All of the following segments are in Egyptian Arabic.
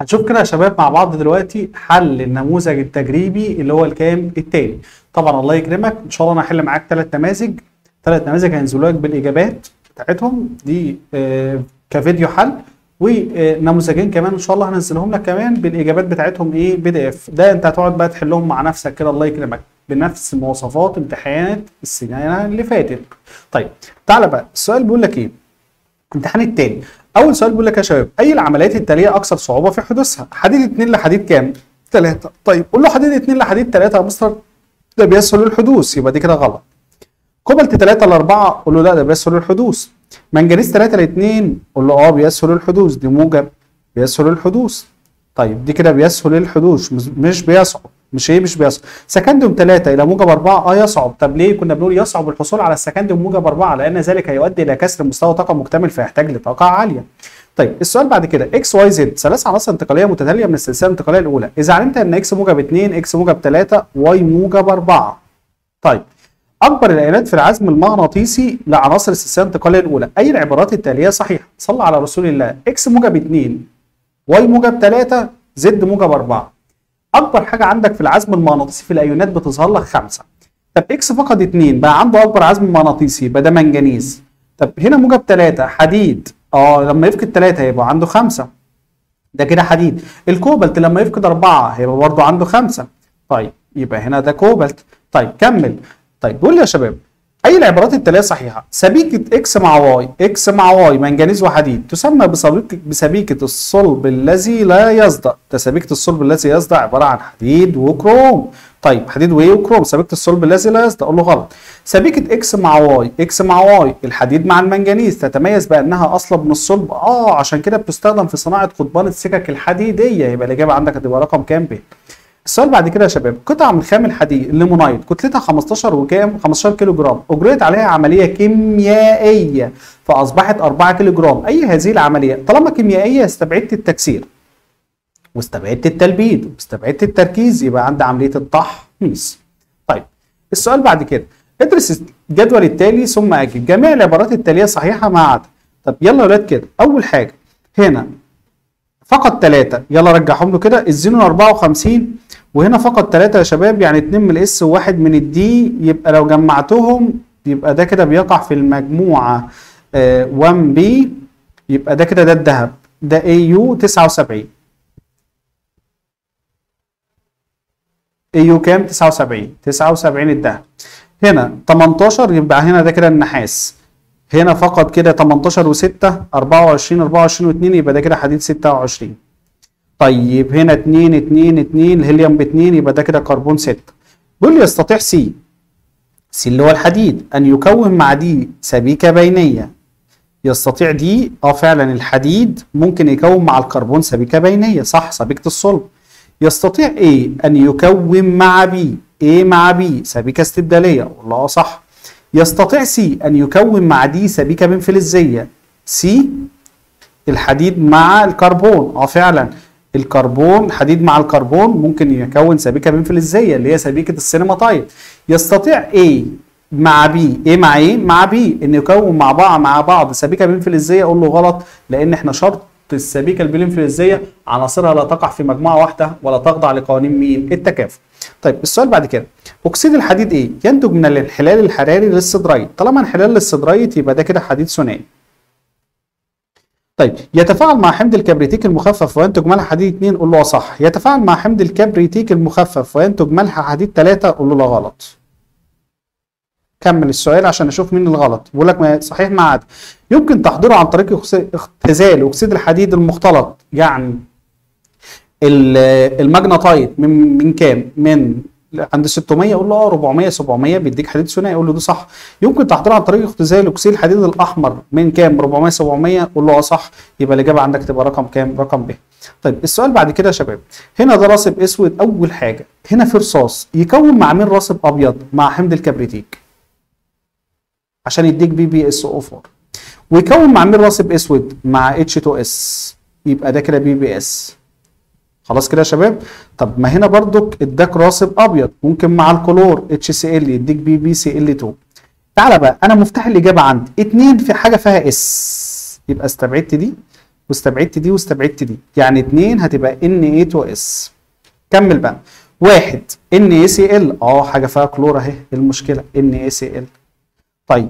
هنشوف كده يا شباب مع بعض دلوقتي حل النموذج التجريبي اللي هو الكام التاني طبعا الله يكرمك ان شاء الله انا هحل معاك ثلاث نماذج ثلاث نماذج هينزلوا لك بالاجابات بتاعتهم دي آه كفيديو حل ونموذجين كمان ان شاء الله هنزلهم لك كمان بالاجابات بتاعتهم ايه بي دي اف ده انت هتقعد بقى تحلهم مع نفسك كده الله يكرمك بنفس مواصفات امتحانات السنه اللي فاتت طيب تعالى بقى السؤال بيقول لك ايه الامتحان التاني اول سؤال بيقول لك يا شباب اي العمليات التاليه اكثر صعوبه في حدوثها حديد 2 لحديد كام 3 طيب قول له حديد 2 لحديد 3 يا مستر ده بيسهل الحدوث يبقى دي كده غلط كوبالت 3 ل 4 قول له لا ده بيسهل الحدوث منجنيز 3 ل 2 قول له اه بيسهل الحدوث دي موجب بيسهل الحدوث طيب دي كده بيسهل الحدوث مش بيصعب مش ايه مش بيصعب سكندوم 3 الى موجب 4 اه يصعب طب ليه كنا بنقول يصعب الحصول على السكندوم موجب 4 لان ذلك هيؤدي الى كسر مستوى طاقه مكتمل فيحتاج لطاقه عاليه طيب السؤال بعد كده اكس واي زد ثلاث عناصر انتقاليه متتاليه من السلسله الانتقاليه الاولى اذا علمت ان اكس موجب 2 اكس موجب 3 واي موجب 4 طيب اكبر الايونات في العزم المغناطيسي لعناصر السلسله الانتقاليه الاولى اي العبارات التاليه صحيحه صلى على رسول الله اكس موجب 2 واي موجب 3 زد موجب 4 اكبر حاجه عندك في العزم المغناطيسي في الايونات بتظهر لك 5 طب اكس فقد 2 بقى عنده اكبر عزم مغناطيسي يبقى ده منجنيز طب هنا موجب 3 حديد اه لما يفقد 3 هيبقى عنده 5 ده كده حديد الكوبالت لما يفقد 4 هيبقى برضه عنده 5 طيب يبقى هنا ده كوبالت طيب كمل طيب بيقول لي يا شباب اي العبارات التاليه صحيحه سبيكه اكس مع واي اكس مع واي منجنيز وحديد تسمى بسبيكه بسبيكه الصلب الذي لا يصدأ ده سبيكه الصلب الذي يصدأ عباره عن حديد وكروم طيب حديد وايه وكروم سبيكه الصلب الذي لا يصدأ اقول له غلط سبيكه اكس مع واي اكس مع واي الحديد مع المنجنيز تتميز بانها اصلب من الصلب اه عشان كده بتستخدم في صناعه قضبان السكك الحديديه يبقى الاجابه عندك هتبقى رقم كام ب السؤال بعد كده يا شباب قطعة من خام الحديد الليمونايد كتلتها 15 وكام 15 كيلو جرام اجريت عليها عملية كيميائية فاصبحت 4 كيلو جرام اي هذه العملية طالما كيميائية استبعدت التكسير واستبعدت التلبيد واستبعدت التركيز يبقى عندي عملية التحميص طيب السؤال بعد كده ادرس الجدول التالي ثم اجب جميع العبارات التالية صحيحة ما عدا طب يلا يا ولاد كده اول حاجة هنا فقط 3 يلا رجعهم له كده الزينون 54 وهنا فقط 3 يا شباب يعني 2 من الاس وواحد من الدي يبقى لو جمعتهم يبقى ده كده بيقع في المجموعه 1 بي يبقى ده كده ده الذهب ده اي يو 79 اي يو كام 79 79 الذهب هنا 18 يبقى هنا ده كده النحاس هنا فقط كده 18 و6 24 24 و2 يبقى ده كده حديد 26 طيب هنا 2 2 2 الهيليوم ب 2 يبقى ده كده كربون 6 بيقول لي يستطيع سي سي اللي هو الحديد ان يكون مع دي سبيكه بينيه يستطيع دي اه فعلا الحديد ممكن يكون مع الكربون سبيكه بينيه صح سبيكه الصلب يستطيع ايه ان يكون مع بي ايه مع بي سبيكه استبداليه والله اه صح يستطيع سي أن يكون مع دي سبيكة بين فلزية سي الحديد مع الكربون اه فعلا الكربون حديد مع الكربون ممكن يكون سبيكة بين فلزية اللي هي سبيكة السينماتايد يستطيع A مع B A مع A مع B ان يكون مع بعض مع بعض سبيكة بين فلزية اقول له غلط لان احنا شرط السبيكة البلينفلزية عناصرها لا تقع في مجموعة واحدة ولا تخضع لقوانين مين التكافؤ طيب السؤال بعد كده اكسيد الحديد ايه ينتج من الانحلال الحراري للصدريت طالما انحلال للصدريت يبقى ده كده حديد ثنائي طيب يتفاعل مع حمض الكبريتيك المخفف وينتج ملح حديد 2 قول له صح يتفاعل مع حمض الكبريتيك المخفف وينتج ملح حديد 3 قول له لا غلط كمل السؤال عشان نشوف مين الغلط بيقول لك صحيح ما عاد يمكن تحضيره عن طريق اختزال اكسيد الحديد المختلط يعني الماجناطايت من من كام من عند 600 يقول له اه 400 700 بيديك حديد ثنائي يقول له ده صح يمكن تحضيره عن طريق اختزال اكسيد الحديد الاحمر من كام 400 700 قول له اه صح يبقى الاجابه عندك تبقى رقم كام رقم ب طيب السؤال بعد كده يا شباب هنا ده راسب اسود اول حاجه هنا في رصاص يكون مع مين راسب ابيض مع حمض الكبريتيك عشان يديك بي بي اس او 4 ويكون مع مين راسب اسود مع اتش 2 اس يبقى ده كده بي بي اس خلاص كده يا شباب طب ما هنا برضك اداك راسب ابيض ممكن مع الكلور اتش سي ال يديك بي بي سي ال 2 تعالى بقى انا مفتاح الاجابه عندي اتنين في حاجه فيها اس يبقى استبعدت دي واستبعدت دي واستبعدت دي يعني 2 هتبقى Na2S كمل بقى واحد NaCl اه حاجه فيها كلور اهي إيه المشكله NaCl طيب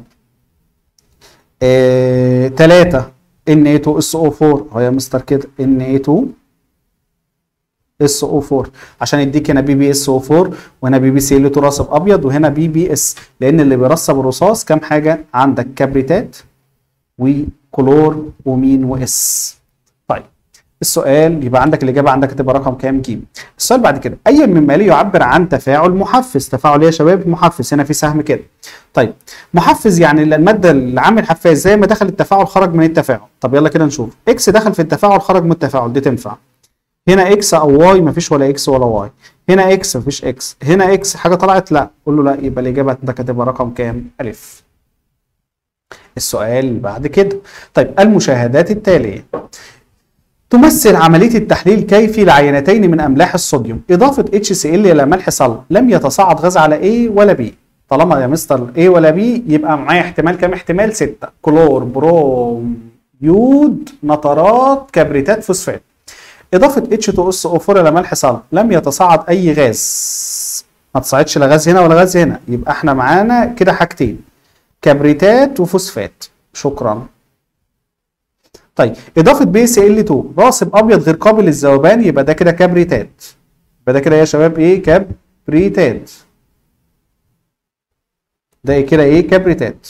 آه... 3 Na2SO4 اهو يا مستر كده Na2 اس او 4 عشان يديك هنا بي بي اس او 4 وهنا بي بي سي ال راسب ابيض وهنا بي بي اس لان اللي بيرسب الرصاص كام حاجه عندك كبريتات وكلور ومين واس طيب السؤال يبقى عندك الاجابه عندك هتبقى رقم كام ج السؤال بعد كده اي مما يلي يعبر عن تفاعل محفز تفاعل ايه يا شباب محفز هنا في سهم كده طيب محفز يعني الماده اللي عامل حفاز زي ما دخل التفاعل خرج من التفاعل طب يلا كده نشوف اكس دخل في التفاعل خرج من التفاعل دي تنفع هنا اكس او واي مفيش ولا اكس ولا واي هنا اكس مفيش اكس هنا اكس حاجه طلعت لا قول له لا يبقى الاجابه عندك هتبقى رقم كام الف السؤال بعد كده طيب المشاهدات التاليه تمثل عملية التحليل كيفي لعينتين من أملاح الصوديوم إضافة HCl إلى ملح صلب لم يتصاعد غاز على A ولا B طالما يا مستر A ولا B يبقى معايا احتمال كام احتمال ستة كلور بروم يود نترات كبريتات فوسفات إضافة H2SO4 إلى ملح صلب لم يتصاعد أي غاز ما تصعدش لا غاز هنا ولا غاز هنا يبقى احنا معانا كده حاجتين كبريتات وفوسفات شكرا طيب إضافة بي سي ال 2 راسب أبيض غير قابل للذوبان يبقى ده كده كبريتات يبقى ده كده يا شباب إيه كبريتات ده إيه كده إيه كبريتات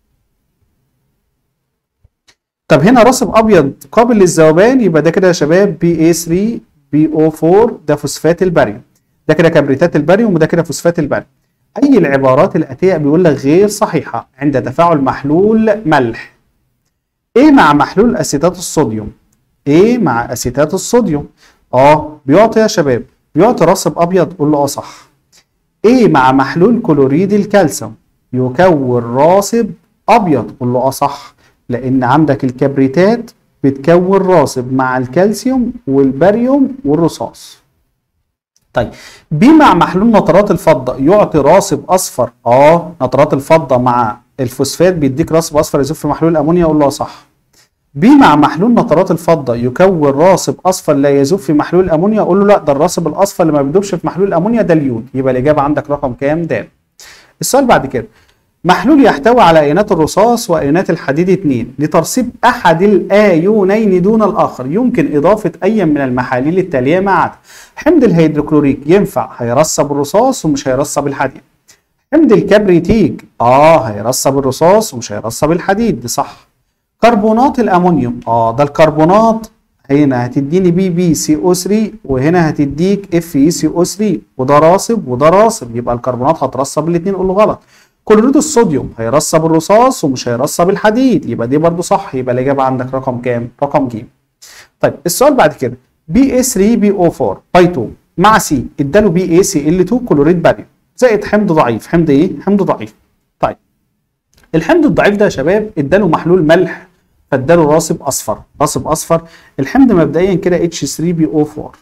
طب هنا راسب ابيض قابل للذوبان يبقى ده كده يا شباب بي اي 3 بي او 4 ده فوسفات الباريوم ده كده كبريتات الباريوم وده كده فوسفات الباريوم اي العبارات الاتيه بيقول لك غير صحيحه عند تفاعل محلول ملح ايه مع محلول اسيتات الصوديوم ايه مع اسيتات الصوديوم اه بيعطي يا شباب بيعطي راسب ابيض قول له اه صح ايه مع محلول كلوريد الكالسيوم يكون راسب ابيض قول له اه صح لان عندك الكبريتات بتكون راسب مع الكالسيوم والباريوم والرصاص طيب بي مع محلول نترات الفضه يعطي راسب اصفر اه نترات الفضه مع الفوسفات بيديك راسب اصفر يذوب في محلول الامونيا اقول له صح بي مع محلول نترات الفضه يكون راسب اصفر لا يذوب في محلول الامونيا اقول له لا ده الراسب الاصفر اللي ما بيدوبش في محلول الامونيا ده اليود يبقى الاجابه عندك رقم كام د السؤال بعد كده محلول يحتوي على ايونات الرصاص وايونات الحديد 2 لترسيب احد الايونين دون الاخر يمكن اضافه اي من المحاليل التاليه ما عدا حمض الهيدروكلوريك ينفع هيرسب الرصاص ومش هيرسب الحديد حمض الكبريتيك اه هيرسب الرصاص ومش هيرسب الحديد دي صح كربونات الامونيوم اه ده الكربونات هنا هتديني بي بي سي او 3 وهنا هتديك اف اي سي او 3 وده راسب وده راسب يبقى الكربونات هترسب الاثنين قول له غلط كلوريد الصوديوم هيرسب الرصاص ومش هيرسب الحديد يبقى دي برضو صح يبقى الاجابه عندك رقم كام رقم ج طيب السؤال بعد كده بي اي 3 بي او 4 باي 2 مع سي اداله بي اي سي ال 2 كلوريد باريوم زائد حمض ضعيف حمض ايه حمض ضعيف طيب الحمض الضعيف ده يا شباب اداله محلول ملح فاداله راسب اصفر راسب اصفر الحمض مبدئيا كده اتش 3 بي او 4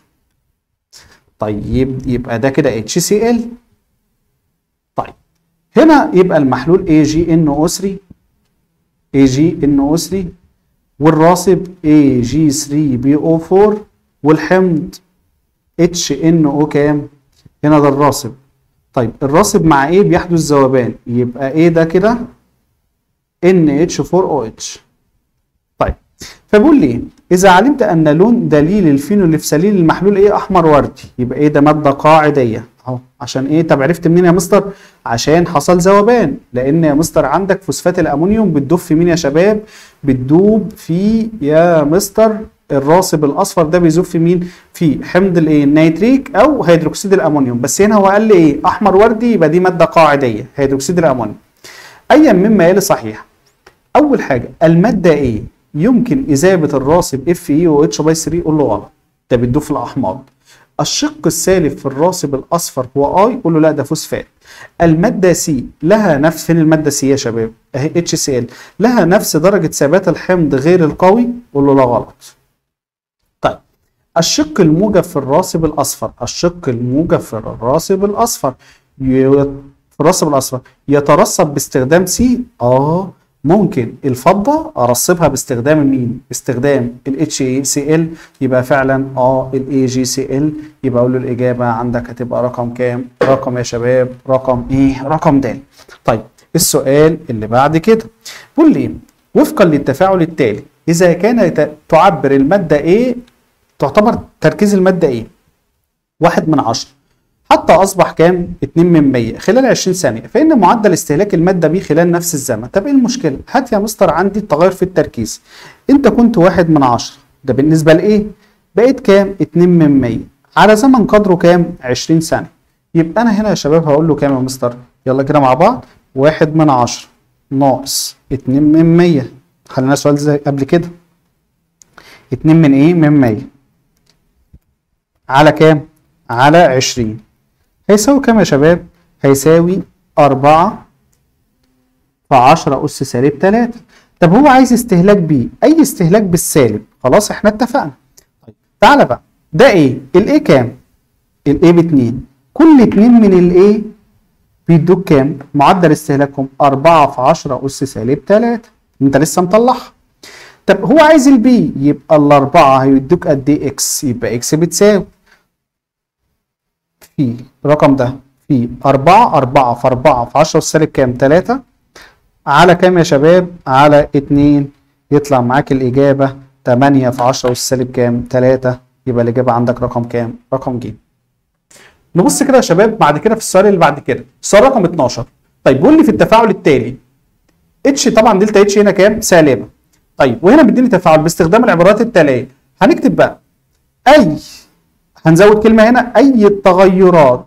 طيب يبقى ده كده اتش سي ال طيب هنا يبقى المحلول AgNO3 AgNO3 والراسب AG3BO4 والحمض HNO كام؟ هنا ده الراسب طيب الراسب مع ايه بيحدث ذوبان يبقى ايه ده كده NH4OH طيب فبقول لي اذا علمت ان لون دليل الفينوليفسالين المحلول ايه احمر وردي يبقى ايه ده ماده قاعديه اهو عشان ايه طب عرفت منين يا مستر عشان حصل ذوبان لان يا مستر عندك فوسفات الامونيوم بتدوب في مين يا شباب بتدوب في يا مستر الراسب الاصفر ده بيذوب في مين في حمض الايه النيتريك او هيدروكسيد الامونيوم بس هنا هو قال لي ايه احمر وردي يبقى دي ماده قاعديه هيدروكسيد الامونيوم ايا مما يلي صحيح اول حاجه الماده ايه يمكن اذابه الراسب اف اي او اتش باي 3 قول له غلط ده بتدوب في الاحماض الشق السالب في الراسب الاصفر هو اي قول له لا ده فوسفات الماده سي لها نفس فين الماده سي يا شباب اهي اتش سي ال لها نفس درجه ثبات الحمض غير القوي قول له لا غلط طيب الشق الموجب في الراسب الاصفر الشق الموجب في الراسب الاصفر ي... في الراسب الاصفر يترسب باستخدام سي اه ممكن الفضة ارصبها باستخدام مين؟ باستخدام ال HACl يبقى فعلا اه ال AgCl يبقى اقول له الاجابة عندك هتبقى رقم كام؟ رقم يا شباب رقم ايه؟ رقم د. طيب السؤال اللي بعد كده بيقول لي وفقا للتفاعل التالي اذا كانت تعبر المادة ايه تعتبر تركيز المادة ايه؟ واحد من عشرة حتى أصبح كام؟ 2 من 100 خلال 20 ثانية فإن معدل استهلاك المادة بي خلال نفس الزمن طب إيه المشكلة؟ هات يا مستر عندي التغير في التركيز أنت كنت واحد من عشرة ده بالنسبة لإيه؟ بقيت كام؟ 2 من 100 على زمن قدره كام؟ 20 ثانية يبقى أنا هنا يا شباب هقول له كام يا مستر؟ يلا كده مع بعض واحد من عشرة ناقص 2 من 100 خلينا سؤال زي قبل كده 2 من إيه؟ من 100 على كام؟ على 20 هيساوي كام يا شباب؟ هيساوي 4 في 10 أس سالب 3 طب هو عايز استهلاك بي أي استهلاك بالسالب خلاص احنا اتفقنا طيب تعالى بقى ده ايه؟ الايه كام؟ الايه ب 2 كل 2 من الايه بيدوك كام؟ معدل استهلاكهم 4 في 10 أس سالب 3 انت لسه مطلعها طب هو عايز البي يبقى الأربعة هيدوك قد ايه اكس؟ يبقى اكس بتساوي في الرقم ده في 4 4 في 4 في 10 سالب كام 3 على كام يا شباب على 2 يطلع معاك الإجابة 8 في 10 سالب كام 3 يبقى الإجابة عندك رقم كام رقم ج نبص كده يا شباب بعد كده في السؤال اللي بعد كده السؤال رقم 12 طيب بيقول لي في التفاعل التالي اتش طبعا دلتا اتش هنا كام سالبة طيب وهنا بيديني تفاعل باستخدام العبارات التالية هنكتب بقى أي هنزود كلمة هنا أي التغيرات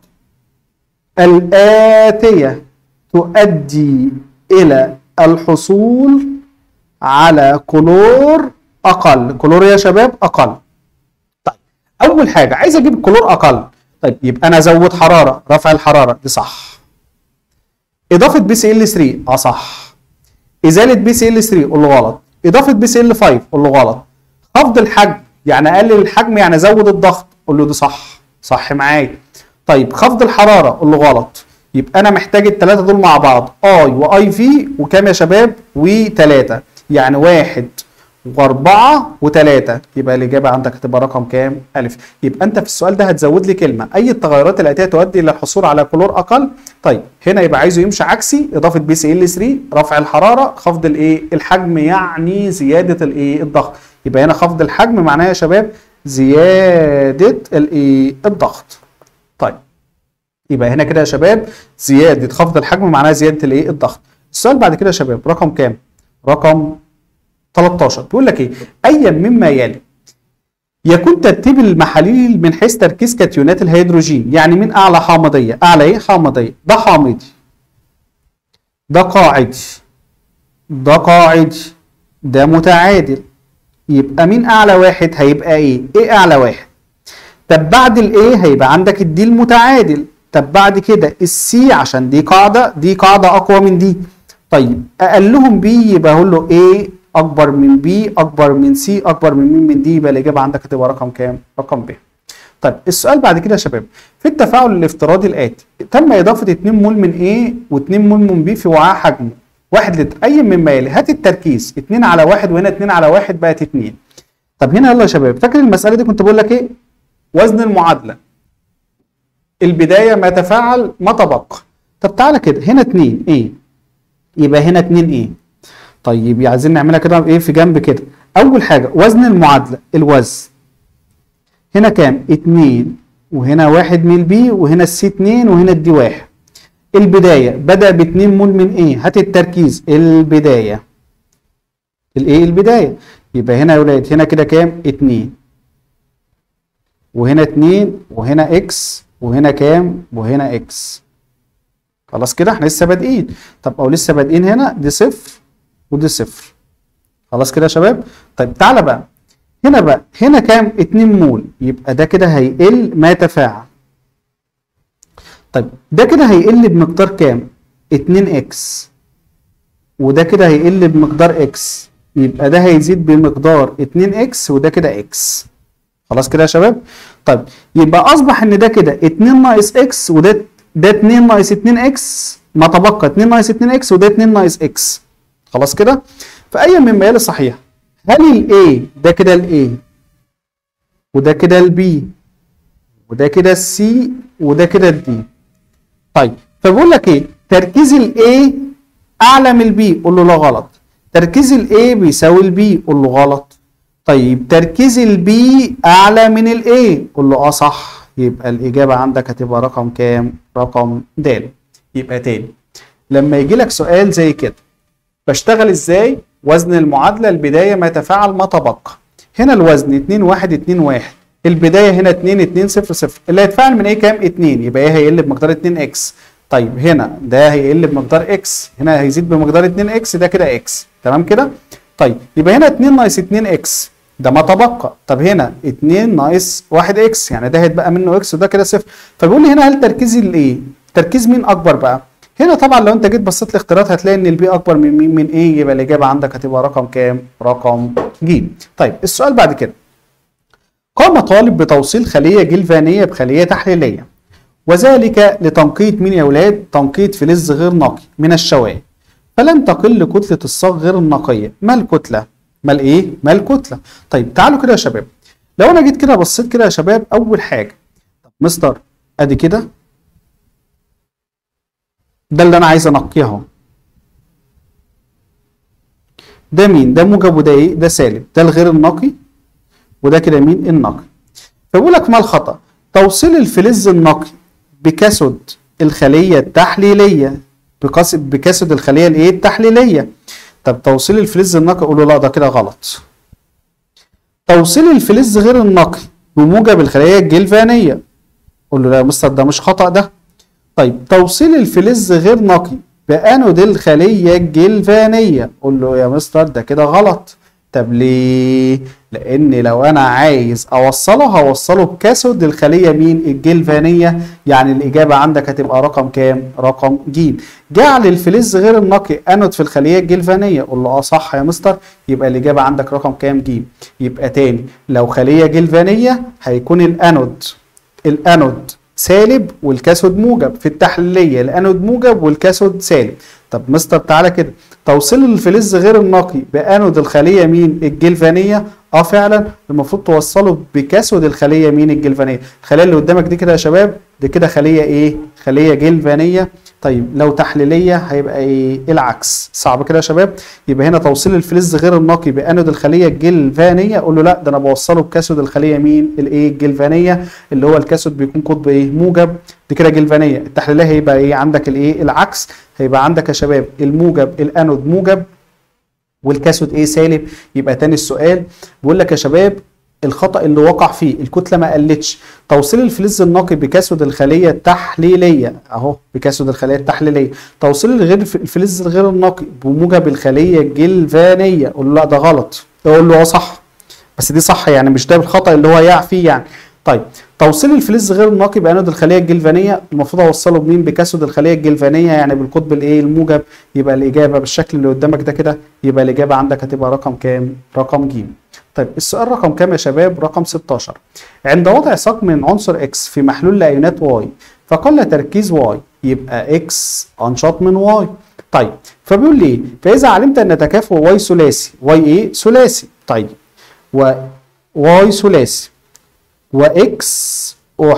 الآتية تؤدي إلى الحصول على كلور أقل كلور يا شباب أقل طيب أول حاجة عايز أجيب كلور أقل طيب يبقى أنا أزود حرارة رفع الحرارة دي صح إضافة بي سي ال 3 أه صح إزالة بي سي ال 3 قول له غلط إضافة بي سي ال 5 قول له غلط خفض الحجم يعني أقلل الحجم يعني أزود الضغط قول له ده صح صح معايا طيب خفض الحراره قول له غلط يبقى انا محتاج الثلاثه دول مع بعض اي واي في وكام يا شباب وثلاثه يعني واحد واربعه وثلاثه يبقى الاجابه عندك هتبقى رقم كام؟ الف يبقى انت في السؤال ده هتزود لي كلمه اي التغيرات الاتيه تؤدي الى الحصول على كلور اقل طيب هنا يبقى عايزه يمشي عكسي اضافه بي سي ال 3 رفع الحراره خفض الايه؟ الحجم يعني زياده الايه؟ الضغط يبقى هنا خفض الحجم معناه يا شباب زيادة الايه الضغط طيب يبقى هنا كده يا شباب زيادة خفض الحجم معناها زيادة الايه الضغط السؤال بعد كده يا شباب رقم كام رقم 13 بيقول لك ايه ايا مما يلي يكون ترتيب المحاليل من حيث تركيز كاتيونات الهيدروجين يعني من اعلى حامضيه اعلى ايه حامضيه ده حامضي ده قاعدي ده قاعدي ده متعادل يبقى مين اعلى واحد هيبقى ايه ايه اعلى واحد طب بعد الايه هيبقى عندك الدي المتعادل طب بعد كده السي عشان دي قاعده دي قاعده اقوى من دي طيب اقلهم بي يبقى اقول له ايه اكبر من بي اكبر من سي اكبر من مين من دي يبقى الاجابه عندك هتبقى رقم كام رقم ب طيب السؤال بعد كده يا شباب في التفاعل الافتراضي الاتي تم اضافه 2 مول من ايه و2 مول من بي في وعاء حجمه 1 لتر اي مما يلي هات التركيز 2 على 1 وهنا 2 على 1 بقت 2 طب هنا يلا يا شباب فاكر المساله دي كنت بقول لك ايه وزن المعادله البدايه ما تفاعل ما تبقى طب تعالى كده هنا 2 ايه يبقى هنا 2 ايه طيب عايزين نعملها كده ايه في جنب كده اول حاجه وزن المعادله الوزن هنا كام 2 وهنا 1 من البي وهنا السي 2 وهنا الدي 1 البدايه بدا ب 2 مول من ايه هات التركيز البدايه الايه البدايه يبقى هنا يا ولاد هنا كده كام 2 وهنا 2 وهنا اكس وهنا كام وهنا اكس خلاص كده احنا لسه بادئين طب او لسه بادئين هنا دي صفر ودي صفر خلاص كده يا شباب طيب تعالى بقى هنا بقى هنا كام 2 مول يبقى ده كده هيقل ما يتفاعل طيب ده كده هيقل بمقدار كام 2 اكس وده كده هيقل بمقدار اكس يبقى ده هيزيد بمقدار 2 اكس وده كده اكس خلاص كده يا شباب طيب يبقى اصبح ان ده كده 2 ناقص اكس وده ده 2 ناقص 2 اكس ما تبقى 2 ناقص 2 اكس وده 2 ناقص اكس خلاص كده فاي مما يلي صحيح هل الاي ده كده الاي وده كده البي وده كده السي وده كده الدي طيب فبقول لك ايه تركيز الاي اعلى من البي قول له لا غلط تركيز الاي بيساوي البي قول له غلط طيب تركيز البي اعلى من الاي قول له اه صح يبقى الاجابه عندك هتبقى رقم كام رقم د يبقى تاني لما يجي لك سؤال زي كده بشتغل ازاي وزن المعادله البدايه ما يتفاعل ما تبقى هنا الوزن 2 1 2 1 البدايه هنا 2 2 0 0 اللي هيتفاعل من ايه كام 2 يبقى ايه هيقل بمقدار 2 اكس طيب هنا ده هيقل بمقدار اكس هنا هيزيد بمقدار 2 اكس ده كده اكس تمام كده طيب يبقى هنا 2 ناقص 2 اكس ده ما تبقى طب هنا 2 ناقص 1 اكس يعني ده هيتبقى منه اكس وده كده صفر فبيقول لي هنا هل تركيز الايه تركيز مين اكبر بقى هنا طبعا لو انت جيت بصيت الاختيارات هتلاقي ان البي اكبر من مين من ايه يبقى الاجابه عندك هتبقى رقم كام رقم ج طيب السؤال بعد كده قام طالب بتوصيل خليه جلفانيه بخليه تحليليه وذلك لتنقيط مين يا ولاد تنقيط فلز غير نقي من الشوائب فلم تقل كتله الصاغ غير النقيه ما الكتله ما الايه ما الكتله طيب تعالوا كده يا شباب لو انا جيت كده بصيت كده يا شباب اول حاجه طب مستر ادي كده ده اللي انا عايز انقيه اهو ده مين ده موجب وده ايه ده سالب ده الغير النقي وده كده مين النقي فبقول لك ما الخطا توصيل الفلز النقي بكسد الخليه التحليليه بكسد بكسد الخليه الايه التحليليه طب توصيل الفلز النقي اقول له لا ده كده غلط توصيل الفلز غير النقي بموجب الخليه الجلفانيه قول له لا يا مستر ده مش خطا ده طيب توصيل الفلز غير نقي بانود الخليه الجلفانيه قول له يا مستر ده كده غلط طب ليه لان لو انا عايز اوصله هوصله بكاسود الخليه مين الجلفانيه يعني الاجابه عندك هتبقى رقم كام رقم ج جعل الفلز غير النقي انود في الخليه الجلفانيه قول له اه صح يا مستر يبقى الاجابه عندك رقم كام ج يبقى تاني لو خليه جلفانيه هيكون الانود الانود سالب والكاثود موجب في التحليليه الانود موجب والكاثود سالب طب مستر تعالى كده توصيل الفلز غير النقي بانود الخليه مين الجلفانيه اه فعلا المفروض توصله بكاثود الخليه مين الجلفانيه الخليه اللي قدامك دي كده يا شباب دي كده خليه ايه خليه جلفانيه طيب لو تحليليه هيبقى ايه العكس صعب كده يا شباب يبقى هنا توصيل الفلز غير النقي بانود الخليه الجلفانيه اقول له لا ده انا بوصله بكاثود الخليه مين الايه الجلفانيه اللي هو الكاثود بيكون قطب ايه موجب دي كده جلفانيه التحليليه هيبقى ايه عندك الايه العكس هيبقى عندك يا شباب الموجب الانود موجب والكاثود ايه سالب يبقى تاني السؤال بيقول لك يا شباب الخطا اللي وقع فيه الكتله ما قلتش توصيل الفلز النقي بكاثود الخليه التحليليه اهو بكاثود الخليه التحليليه توصيل الغير الفلز الغير النقي بموجب الخليه الجلفانيه قول له لا ده غلط اقول له اه صح بس دي صح يعني مش ده الخطا اللي هو يقع فيه يعني طيب توصيل الفلز غير النقي بانود الخليه الجلفانيه المفروض اوصله بمين بكاثود الخليه الجلفانيه يعني بالقطب الايه الموجب يبقى الاجابه بالشكل اللي قدامك ده كده يبقى الاجابه عندك هتبقى رقم كام رقم ج طيب السؤال رقم كام يا شباب رقم 16 عند وضع ساق من عنصر اكس في محلول لايونات واي فقل تركيز واي يبقى اكس انشط من واي طيب فبيقول لي فاذا علمت ان تكافؤ واي ثلاثي واي ايه ثلاثي طيب و واي ثلاثي واكس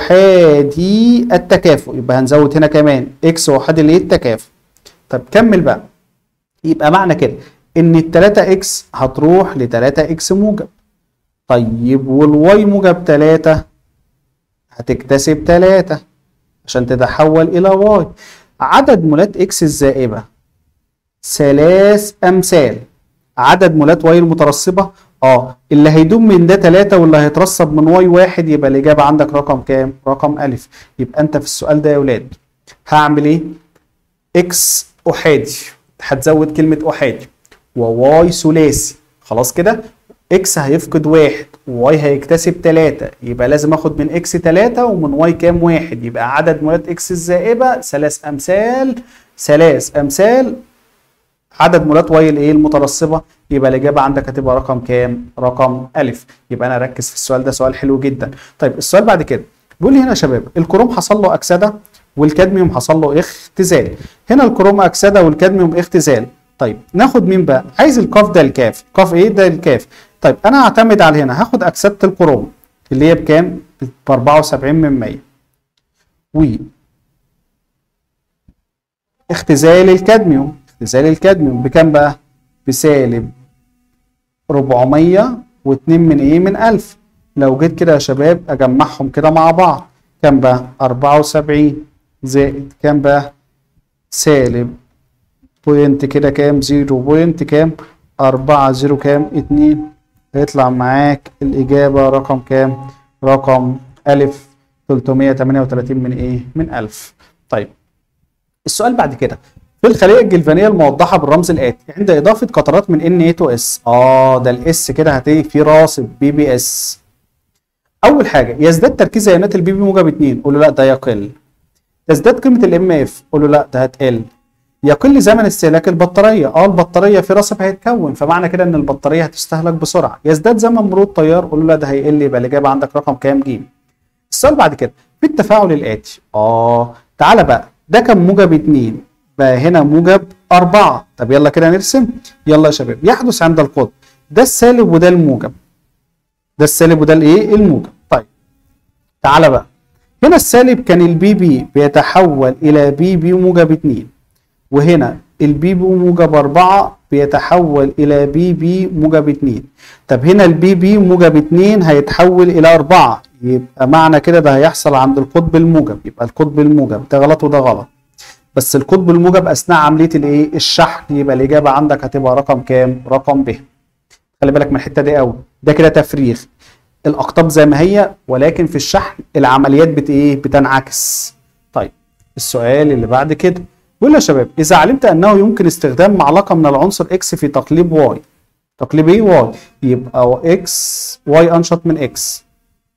احادي التكافؤ يبقى هنزود هنا كمان اكس احادي الايه التكافؤ طب كمل بقى يبقى معنى كده ان ال 3 اكس هتروح ل 3 اكس موجب طيب والواي موجب 3 هتكتسب 3 عشان تتحول الى واي عدد مولات اكس الزائبه ثلاث امثال عدد مولات واي المترسبه اه اللي هيدوم من ده 3 واللي هيترسب من واي واحد يبقى الاجابه عندك رقم كام رقم الف يبقى انت في السؤال ده يا ولاد هعمل ايه اكس احادي هتزود كلمه احادي وواي ثلاثي خلاص كده اكس هيفقد واحد وواي هيكتسب 3 يبقى لازم اخد من اكس 3 ومن واي كام واحد يبقى عدد مولات اكس الزائبه ثلاث امثال ثلاث امثال عدد مولات واي الايه المترسبه يبقى الاجابه عندك هتبقى رقم كام رقم الف يبقى انا ركز في السؤال ده سؤال حلو جدا طيب السؤال بعد كده بيقول لي هنا يا شباب الكروم حصل له اكسده والكادميوم حصل له اختزال هنا الكروم اكسده والكادميوم اختزال طيب ناخد مين بقى عايز القاف ده الكاف قاف ايه ده الكاف طيب انا هعتمد على هنا هاخد اكسبت الكروم اللي هي بكام ب 74 من 100 و اختزال الكادميوم اختزال الكادميوم بكام بقى بسالب 402 من ايه من 1000 لو جيت كده يا شباب اجمعهم كده مع بعض كام بقى 74 زائد كام بقى سالب بوينت كده كام زيرو بوينت كام أربعة زيرو كام اتنين هيطلع معاك الإجابة رقم كام رقم ألف 338 من إيه من ألف طيب السؤال بعد كده في الخلية الجلفانية الموضحة بالرمز الآتي عند إضافة قطرات من ان اي تو اس اه ده الاس كده هتيجي في راسب بي بي اس أول حاجة يزداد تركيز ايونات البي بي موجب 2 قول له لا ده يقل تزداد قيمة الام اف قول له لا ده هتقل يقل زمن استهلاك البطارية اه البطارية في راسب هيتكون فمعنى كده ان البطارية هتستهلك بسرعة يزداد زمن مرور التيار قول له لا ده هيقل يبقى الإجابة عندك رقم كام ج السؤال بعد كده في التفاعل الآتي اه تعالى بقى ده كان موجب 2 بقى هنا موجب 4 طب يلا كده نرسم يلا يا شباب يحدث عند القطب ده السالب وده الموجب ده السالب وده الايه الموجب طيب تعالى بقى هنا السالب كان البي بي بيتحول الى بي بي موجب 2 وهنا البي بي موجب 4 بيتحول الى بي بي موجب 2 طب هنا البي بي موجب 2 هيتحول الى 4 يبقى معنى كده ده هيحصل عند القطب الموجب يبقى القطب الموجب ده غلط وده غلط بس القطب الموجب اثناء عمليه الايه الشحن يبقى الاجابه عندك هتبقى رقم كام رقم ب خلي بالك من الحته دي قوي ده كده تفريغ الاقطاب زي ما هي ولكن في الشحن العمليات بت ايه بتنعكس طيب السؤال اللي بعد كده بيقول يا شباب اذا علمت انه يمكن استخدام معلقه من العنصر اكس في تقليب واي تقليب ايه واي يبقى اكس واي انشط من اكس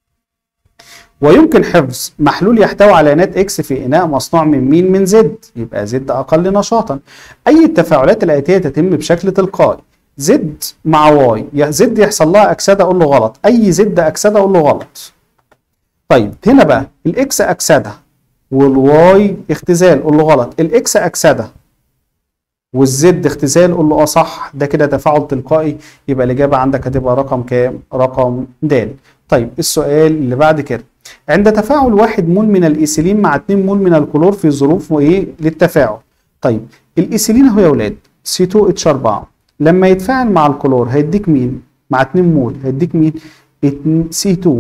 ويمكن حفظ محلول يحتوي على نات اكس في اناء مصنوع من مين من زد يبقى زد اقل نشاطا اي التفاعلات الاتيه تتم بشكل تلقائي زد مع واي يا زد يحصل لها اكسده اقول له غلط اي زد اكسده اقول له غلط طيب هنا بقى الاكس اكسده والواي اختزال قول له غلط الاكس اكسده والزد اختزال قول له اه صح ده كده تفاعل تلقائي يبقى الاجابه عندك هتبقى رقم كام رقم د طيب السؤال اللي بعد كده عند تفاعل واحد مول من الايثيلين مع 2 مول من الكلور في ظروف وايه للتفاعل طيب الايثيلين اهو يا اولاد C2H4 لما يتفاعل مع الكلور هيديك مين مع 2 مول هيديك مين C2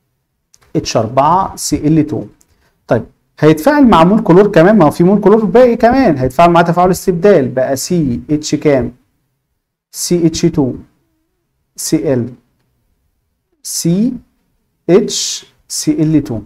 H4 Cl2 طيب هيتفاعل مع مول كلور كمان ما هو في مول كلور باقي كمان هيتفاعل مع تفاعل استبدال بقى سي اتش كام سي اتش 2 سي ال سي اتش سي ال 2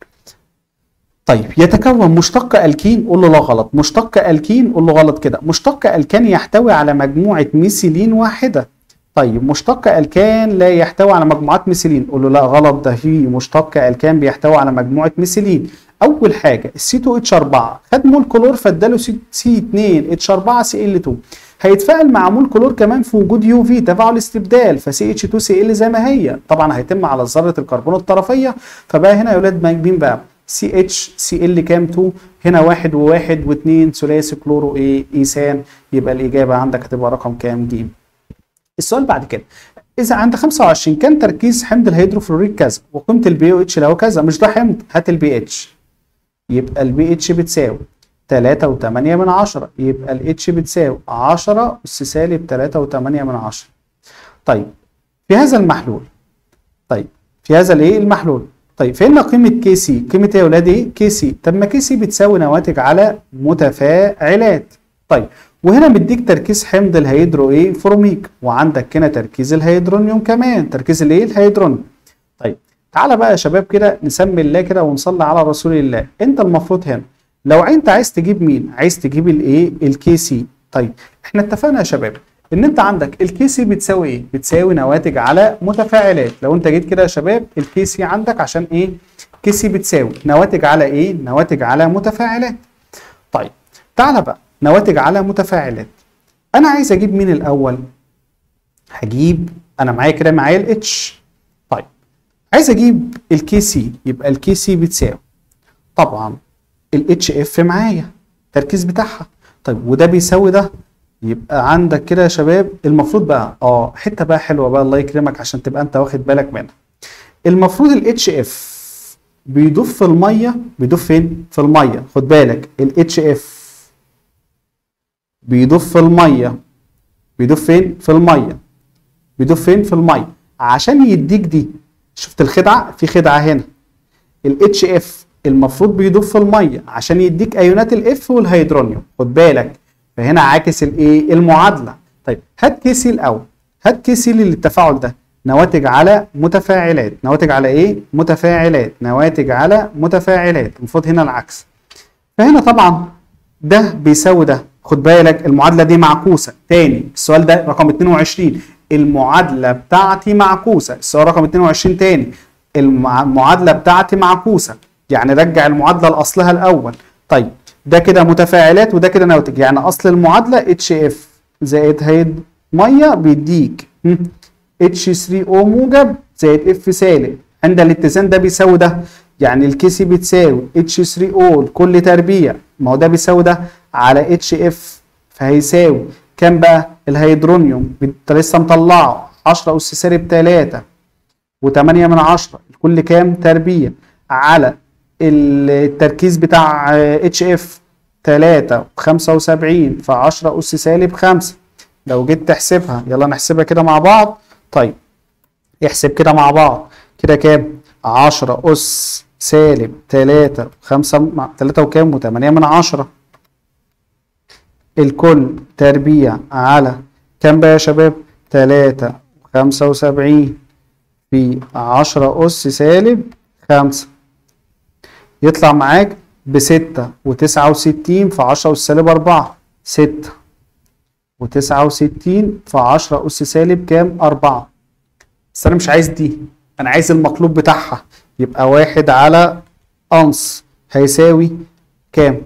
طيب يتكون مشتق الكين قول له لا غلط مشتق الكين قول له غلط كده مشتق الكان يحتوي على مجموعه ميثيلين واحده طيب مشتق الكان لا يحتوي على مجموعات ميثيلين قول له لا غلط ده في مشتق الكان بيحتوي على مجموعه ميثيلين اول حاجه السي 2 اتش 4 خد مول كلور فاداله سي 2 اتش 4 سي ال 2 هيتفاعل مع مول كلور كمان في وجود يو في تفاعل استبدال فسي اتش 2 سي ال زي ما هي طبعا هيتم على ذره الكربون الطرفيه فبقى هنا يا اولاد مين بقى سي اتش سي ال كام 2 هنا واحد وواحد واثنين ثلاثي كلورو ايه ايثان يبقى الاجابه عندك هتبقى رقم كام ج السؤال بعد كده اذا عند 25 كان تركيز حمض الهيدروفلوريك كذا وقيمه البي او اتش لو كذا مش ده حمض هات البي اتش يبقى البي اتش بتساوي 3.8 من 10 يبقى الاتش بتساوي 10 اس سالب 3.8 من 10 طيب في هذا المحلول طيب في هذا الايه المحلول طيب فين قيمه كي سي قيمه ايه يا اولاد ايه كي سي طب ما كي سي بتساوي نواتج على متفاعلات طيب وهنا مديك تركيز حمض الهيدرو ايه فروميك وعندك هنا تركيز الهيدرونيوم كمان تركيز الايه الهيدرون طيب تعالى بقى يا شباب كده نسمي الله كده ونصلي على رسول الله انت المفروض هنا لو انت عايز تجيب مين عايز تجيب الايه الكي سي طيب احنا اتفقنا يا شباب ان انت عندك الكي سي بتساوي ايه بتساوي نواتج على متفاعلات لو انت جيت كده يا شباب الكي سي عندك عشان ايه كي سي بتساوي نواتج على ايه نواتج على متفاعلات طيب تعالى بقى نواتج على متفاعلات انا عايز اجيب مين الاول هجيب انا معايا كده معايا الاتش طيب عايز اجيب الكي سي يبقى الكي سي بتساوي طبعا الاتش اف معايا التركيز بتاعها طيب وده بيساوي ده يبقى عندك كده يا شباب المفروض بقى اه حته بقى حلوه بقى الله يكرمك عشان تبقى انت واخد بالك منها المفروض الاتش اف بيضيف في الميه بيضيف فين في الميه خد بالك الاتش اف بيضيف في الميه بيضيف فين في الميه بيضيف فين في الميه عشان يديك دي شفت الخدعه في خدعه هنا الاتش اف المفروض بيضيف في الميه عشان يديك ايونات الاف والهيدرونيوم خد بالك فهنا عاكس الايه المعادله طيب هات كي سي الاول هات كي سي للتفاعل ده نواتج على متفاعلات نواتج على ايه متفاعلات نواتج على متفاعلات المفروض هنا العكس فهنا طبعا ده بيساوي ده خد بالك المعادله دي معكوسه تاني السؤال ده رقم 22 المعادله بتاعتي معكوسه السؤال رقم 22 تاني المعادله بتاعتي معكوسه يعني رجع المعادله لاصلها الاول طيب ده كده متفاعلات وده كده نواتج يعني اصل المعادله اتش اف زائد هيد ميه بيديك اتش 3 او موجب زائد اف سالب عند الاتزان ده بيساوي ده يعني الكي سي بتساوي اتش 3 او لكل تربيع ما هو ده بيساوي ده على اتش اف فهيساوي كام بقى الهيدرونيوم انت لسه مطلعه 10 اس سالب 3 و8 من 10 لكل كام تربيع على التركيز بتاع اتش اف 3 75 في 10 اس سالب 5 لو جيت تحسبها يلا نحسبها كده مع بعض طيب احسب كده مع بعض كده كام 10 اس سالب 3 5 مع 3 وكام و8 من 10 الكل تربيع على كام بقى يا شباب 3 75 في 10 اس سالب 5 يطلع معاك ب 6 و69 في 10 أس سالب 4 6 و69 في 10 أس سالب كام 4 بس أنا مش عايز دي أنا عايز المقلوب بتاعها يبقى واحد على أنص هيساوي كام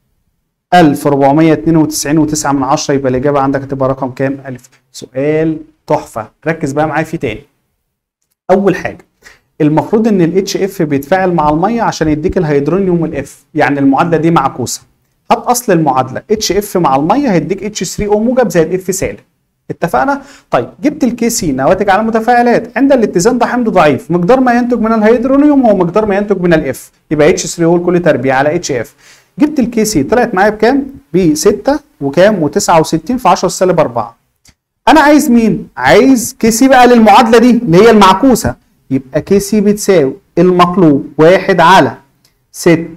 1492 و9 من 10 يبقى الإجابة عندك هتبقى رقم كام 1000 سؤال تحفة ركز بقى معايا فيه تاني أول حاجة المفروض ان الاتش اف بيتفاعل مع الميه عشان يديك الهيدرونيوم والاف يعني المعادله دي معكوسه هات اصل المعادله اتش اف مع الميه هيديك اتش 3 او موجب زائد اف سالب اتفقنا طيب جبت الكي سي نواتج على المتفاعلات عند الاتزان ده حمض ضعيف مقدار ما ينتج من الهيدرونيوم هو مقدار ما ينتج من الاف يبقى اتش 3 او لكل تربيع على اتش اف جبت الكي سي طلعت معايا بكام ب 6 وكام و69 في 10 سالب 4 انا عايز مين عايز كي سي بقى للمعادله دي اللي هي المعكوسه يبقى كي سي بتساوي المقلوب واحد على 6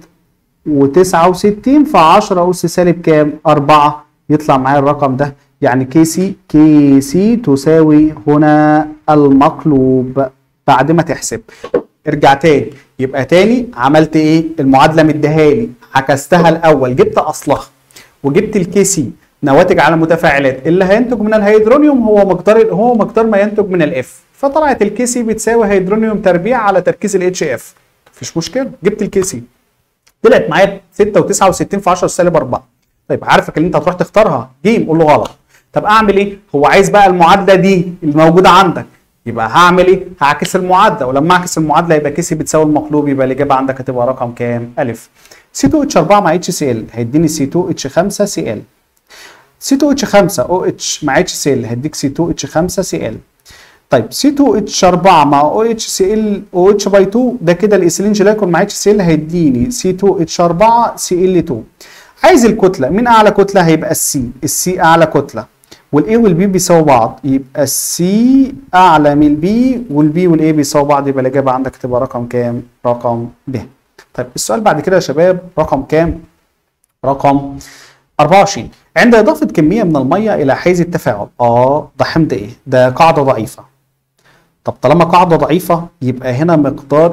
و69 في 10 أس سالب كام؟ 4 يطلع معايا الرقم ده يعني كي سي كي سي تساوي هنا المقلوب بعد ما تحسب ارجع تاني يبقى تاني عملت ايه؟ المعادله مديهالي عكستها الاول جبت اصلها وجبت الكي سي نواتج على متفاعلات اللي هينتج من الهيدرونيوم هو مقدار هو مقدار ما ينتج من الاف فطلعت الكي سي بتساوي هيدرونيوم تربيع على تركيز الاتش اف مفيش مشكله جبت الكي سي طلعت معايا 6 و69 في 10 سالب 4 طيب عارفك اللي انت هتروح تختارها جيم قول له غلط طب اعمل ايه هو عايز بقى المعادله دي الموجوده عندك يبقى هعمل ايه هعكس المعادله ولما اعكس المعادله يبقى كي سي بتساوي المقلوب يبقى الاجابه عندك هتبقى رقم كام الف سي 2 اتش 4 مع اتش سي ال هيديني سي 2 اتش 5 سي ال سي 2 اتش 5 او اتش مع اتش سي ال هيديك سي 2 اتش 5 سي ال طيب سي 2 اتش 4 مع او اتش سي ال او اتش باي 2 ده كده الايثيلين جلايكول مع اتش سي ال هيديني سي 2 اتش 4 سي ال 2 عايز الكتله مين اعلى كتله هيبقى السي السي اعلى كتله والاي والبي بيساووا بعض يبقى السي اعلى من البي والبي والاي بيساووا بعض يبقى الاجابه عندك تبقى رقم كام رقم ب طيب السؤال بعد كده يا شباب رقم كام رقم 24 عند اضافه كميه من الميه الى حيز التفاعل اه ده حمض ايه ده قاعده ضعيفه طب طالما قاعده ضعيفه يبقى هنا مقدار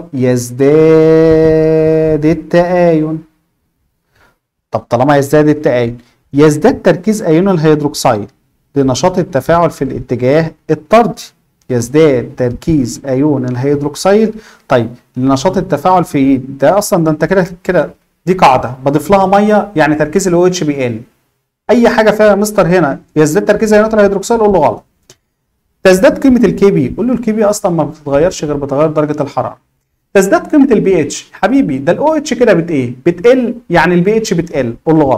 يزداد التآين طب طالما يزداد التآين يزداد تركيز ايون الهيدروكسيد لنشاط التفاعل في الاتجاه الطردي يزداد تركيز ايون الهيدروكسيد طيب لنشاط التفاعل في ايه ده اصلا ده انت كده كده دي قاعده بضيف لها ميه يعني تركيز الاو اتش بيقل اي حاجه فيها مستر هنا يزداد تركيز ايونات الهيدروكسيد قول له غلط تزداد قيمه الكي بي قول له الكي بي اصلا ما بتتغيرش غير بتغير درجه الحراره تزداد قيمه البي اتش حبيبي ده الاو اتش كده بت ايه بتقل يعني البي اتش بتقل قول له غلط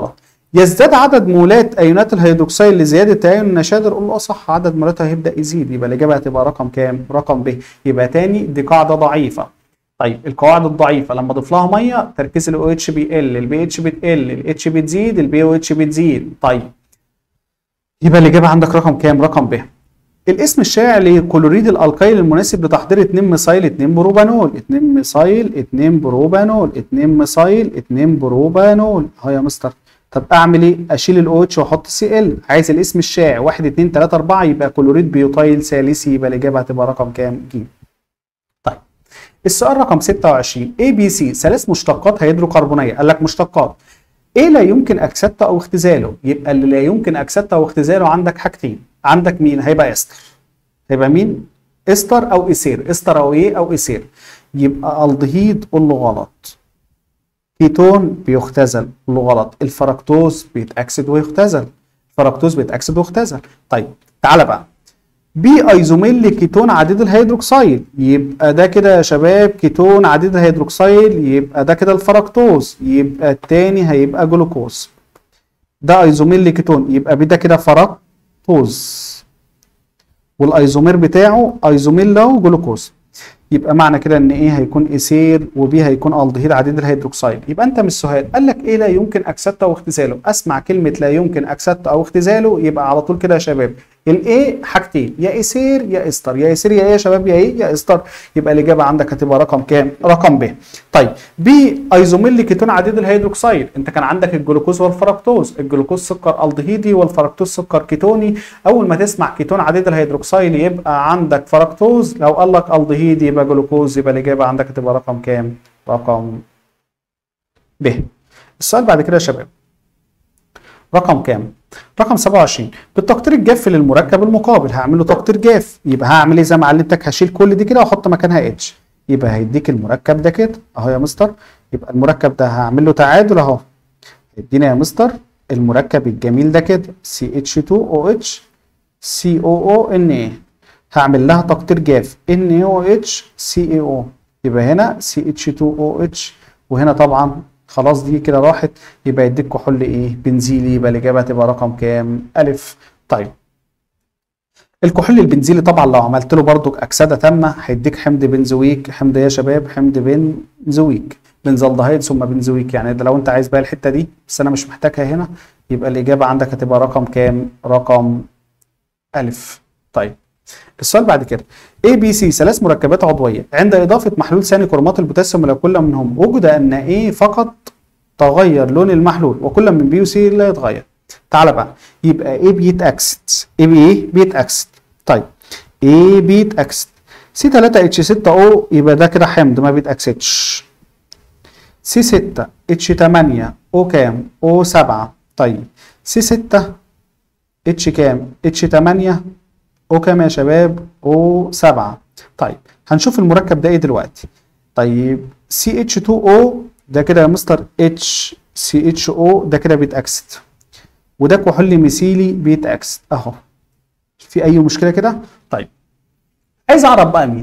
يزداد عدد مولات ايونات الهيدروكسيد لزياده تأين النشادر قول له اه صح عدد مولاتها هيبدا يزيد يبقى الاجابه هتبقى رقم كام؟ رقم ب يبقى تاني دي قاعده ضعيفه طيب القواعد الضعيفه لما اضيف لها ميه تركيز الاو اتش بيقل البي اتش بتقل الاتش بتزيد البي او اتش بتزيد طيب يبقى الاجابه عندك رقم كام؟ رقم ب الاسم الشائع لكلوريد الالقيل المناسب لتحضير 2 ميثايل 2 بروبانول 2 ميثايل 2 بروبانول 2 ميثايل 2 بروبانول اهو يا مستر طب اعمل ايه؟ اشيل الاو اتش واحط سي ال عايز الاسم الشائع 1 2 3 4 يبقى كلوريد بيوتايل ثالثي يبقى الاجابه هتبقى رقم كام؟ ج. طيب السؤال رقم 26 اي بي سي ثلاث مشتقات هيدروكربونيه قال لك مشتقات ايه لا يمكن اكسدته او اختزاله يبقى اللي لا يمكن اكسدته او اختزاله عندك حاجتين عندك مين هيبقى استر هيبقى مين استر او اسير استر او ايه او اسير يبقى الدهيد قول له غلط كيتون بيختزل قول له غلط الفركتوز بيتاكسد ويختزل الفركتوز بيتاكسد ويختزل طيب تعالى بقى بي ايزوميل كيتون عديد الهيدروكسيل يبقى ده كده يا شباب كيتون عديد الهيدروكسيل يبقى ده كده الفركتوز يبقى التاني هيبقى جلوكوز ده ايزوميل كيتون يبقى بي ده كده فركتوز والايزومير بتاعه ايزوميلا وجلوكوز يبقى معنى كده ان ايه هيكون ايسير وبي هيكون الدهيد عديد الهيدروكسيد يبقى انت من السؤال قال لك ايه لا يمكن اكسدته او اختزاله اسمع كلمه لا يمكن اكسدته او اختزاله يبقى على طول كده يا شباب الايه حاجتين يا ايسير يا استر يا ايسير يا ايه يا شباب يا ايه يا استر يبقى الاجابه عندك هتبقى رقم كام رقم ب طيب بي ايزوميل كيتون عديد الهيدروكسيد انت كان عندك الجلوكوز والفركتوز الجلوكوز سكر الدهيدي والفركتوز سكر كيتوني اول ما تسمع كيتون عديد الهيدروكسيد يبقى عندك فركتوز لو قال لك الدهيدي يبقى جلوكوز يبقى الاجابه عندك هتبقى رقم كام رقم ب السؤال بعد كده يا شباب رقم كام رقم 27 بالتقطير الجاف للمركب المقابل هعمل له تقطير جاف يبقى هعمل ايه زي ما علمتك هشيل كل دي كده واحط مكانها اتش يبقى هيديك المركب ده كده اهو يا مستر يبقى المركب ده هعمل له تعادل اهو هيدينا يا مستر المركب الجميل ده كده CH2OH COONA هعمل لها تقطير جاف NaOH CaO يبقى هنا CH2OH وهنا طبعا خلاص دي كده راحت يبقى يديك كحول ايه بنزيلي يبقى الاجابه هتبقى رقم كام الف طيب الكحول البنزيلي طبعا لو عملت له برضو اكسده تامه هيديك حمض بنزويك حمض يا شباب حمض بنزويك بنزالدهيد ثم بنزويك يعني ده لو انت عايز بقى الحته دي بس انا مش محتاجها هنا يبقى الاجابه عندك هتبقى رقم كام رقم الف طيب السؤال بعد كده A B C ثلاث مركبات عضوية عند إضافة محلول ثاني كرومات البوتاسيوم إلى كل منهم وجد أن A فقط تغير لون المحلول وكل من B و C لا يتغير تعال بقى يبقى A بيتأكسد A ب إيه بيتأكسد طيب A بيتأكسد C3H6O يبقى ده كده حمض ما بيتأكسدش C6 H8 O كام O7 طيب C6 H كام H8 او كام يا شباب او 7 طيب هنشوف المركب ده ايه دلوقتي طيب CH2O ده كده يا مستر H CHO ده كده بيتأكسد وده كحول ميثيلي بيتأكسد اهو في اي مشكله كده طيب عايز اعرف بقى مين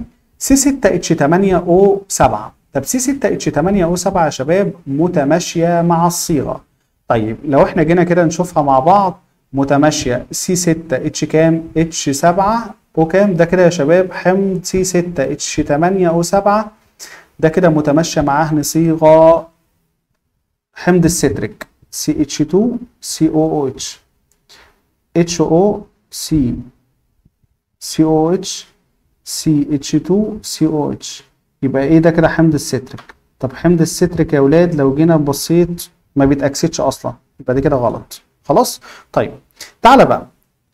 C6H8O7 طب C6H8O7 يا شباب متماشيه مع الصيغه طيب لو احنا جينا كده نشوفها مع بعض متماشيه سي 6 اتش كام اتش 7 او كام ده كده يا شباب حمض سي 6 اتش 8 او 7 ده كده متماشيه معاه صيغه حمض الستريك سي اتش 2 سي او او اتش اتش او سي سي او اتش سي اتش 2 سي او اتش يبقى ايه ده كده حمض الستريك طب حمض الستريك يا ولاد لو جينا بصيت ما بيتاكسدش اصلا يبقى دي كده غلط خلاص طيب تعالى بقى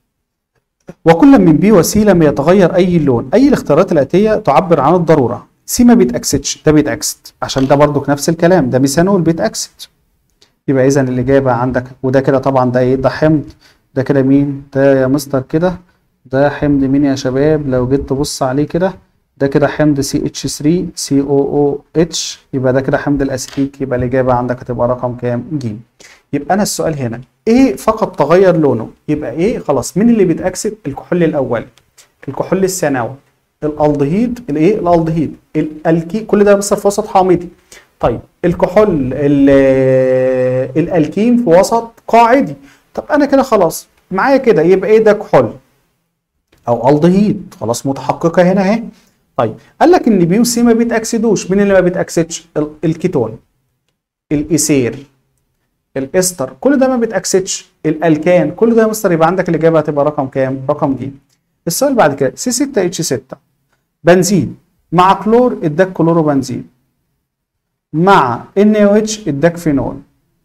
وكل من بي وسي لم يتغير اي لون اي الاختيارات الاتيه تعبر عن الضروره سي ما بيتاكسدش ده بيتاكسد عشان ده برضو نفس الكلام ده ميثانول بيتاكسد يبقى اذا الاجابه عندك وده كده طبعا ده ايه ده حمض ده كده مين ده يا مستر كده ده حمض مين يا شباب لو جيت تبص عليه كده ده كده حمض سي اتش 3 سي او او اتش يبقى ده كده حمض الاسيتيك يبقى الاجابه عندك هتبقى رقم كام ج يبقى انا السؤال هنا ايه فقط تغير لونه يبقى ايه خلاص مين اللي بيتاكسد الكحول الاولي الكحول الثانوي الالدهيد الايه الالدهيد الالكي كل ده بس في وسط حامضي طيب الكحول الالكين في وسط قاعدي طب انا كده خلاص معايا كده يبقى ايه ده كحول او الدهيد خلاص متحققه هنا اهي طيب قال لك ان بي وسي ما بيتاكسدوش مين اللي ما بيتاكسدش ال- الكيتون الايثير الاستر كل ده ما بيتاكسدش الالكان كل ده يا مستر يبقى عندك الاجابه هتبقى رقم كام رقم ج السؤال بعد كده سي 6 اتش 6 بنزين مع كلور اداك كلورو بنزين مع ان او اتش اداك فينول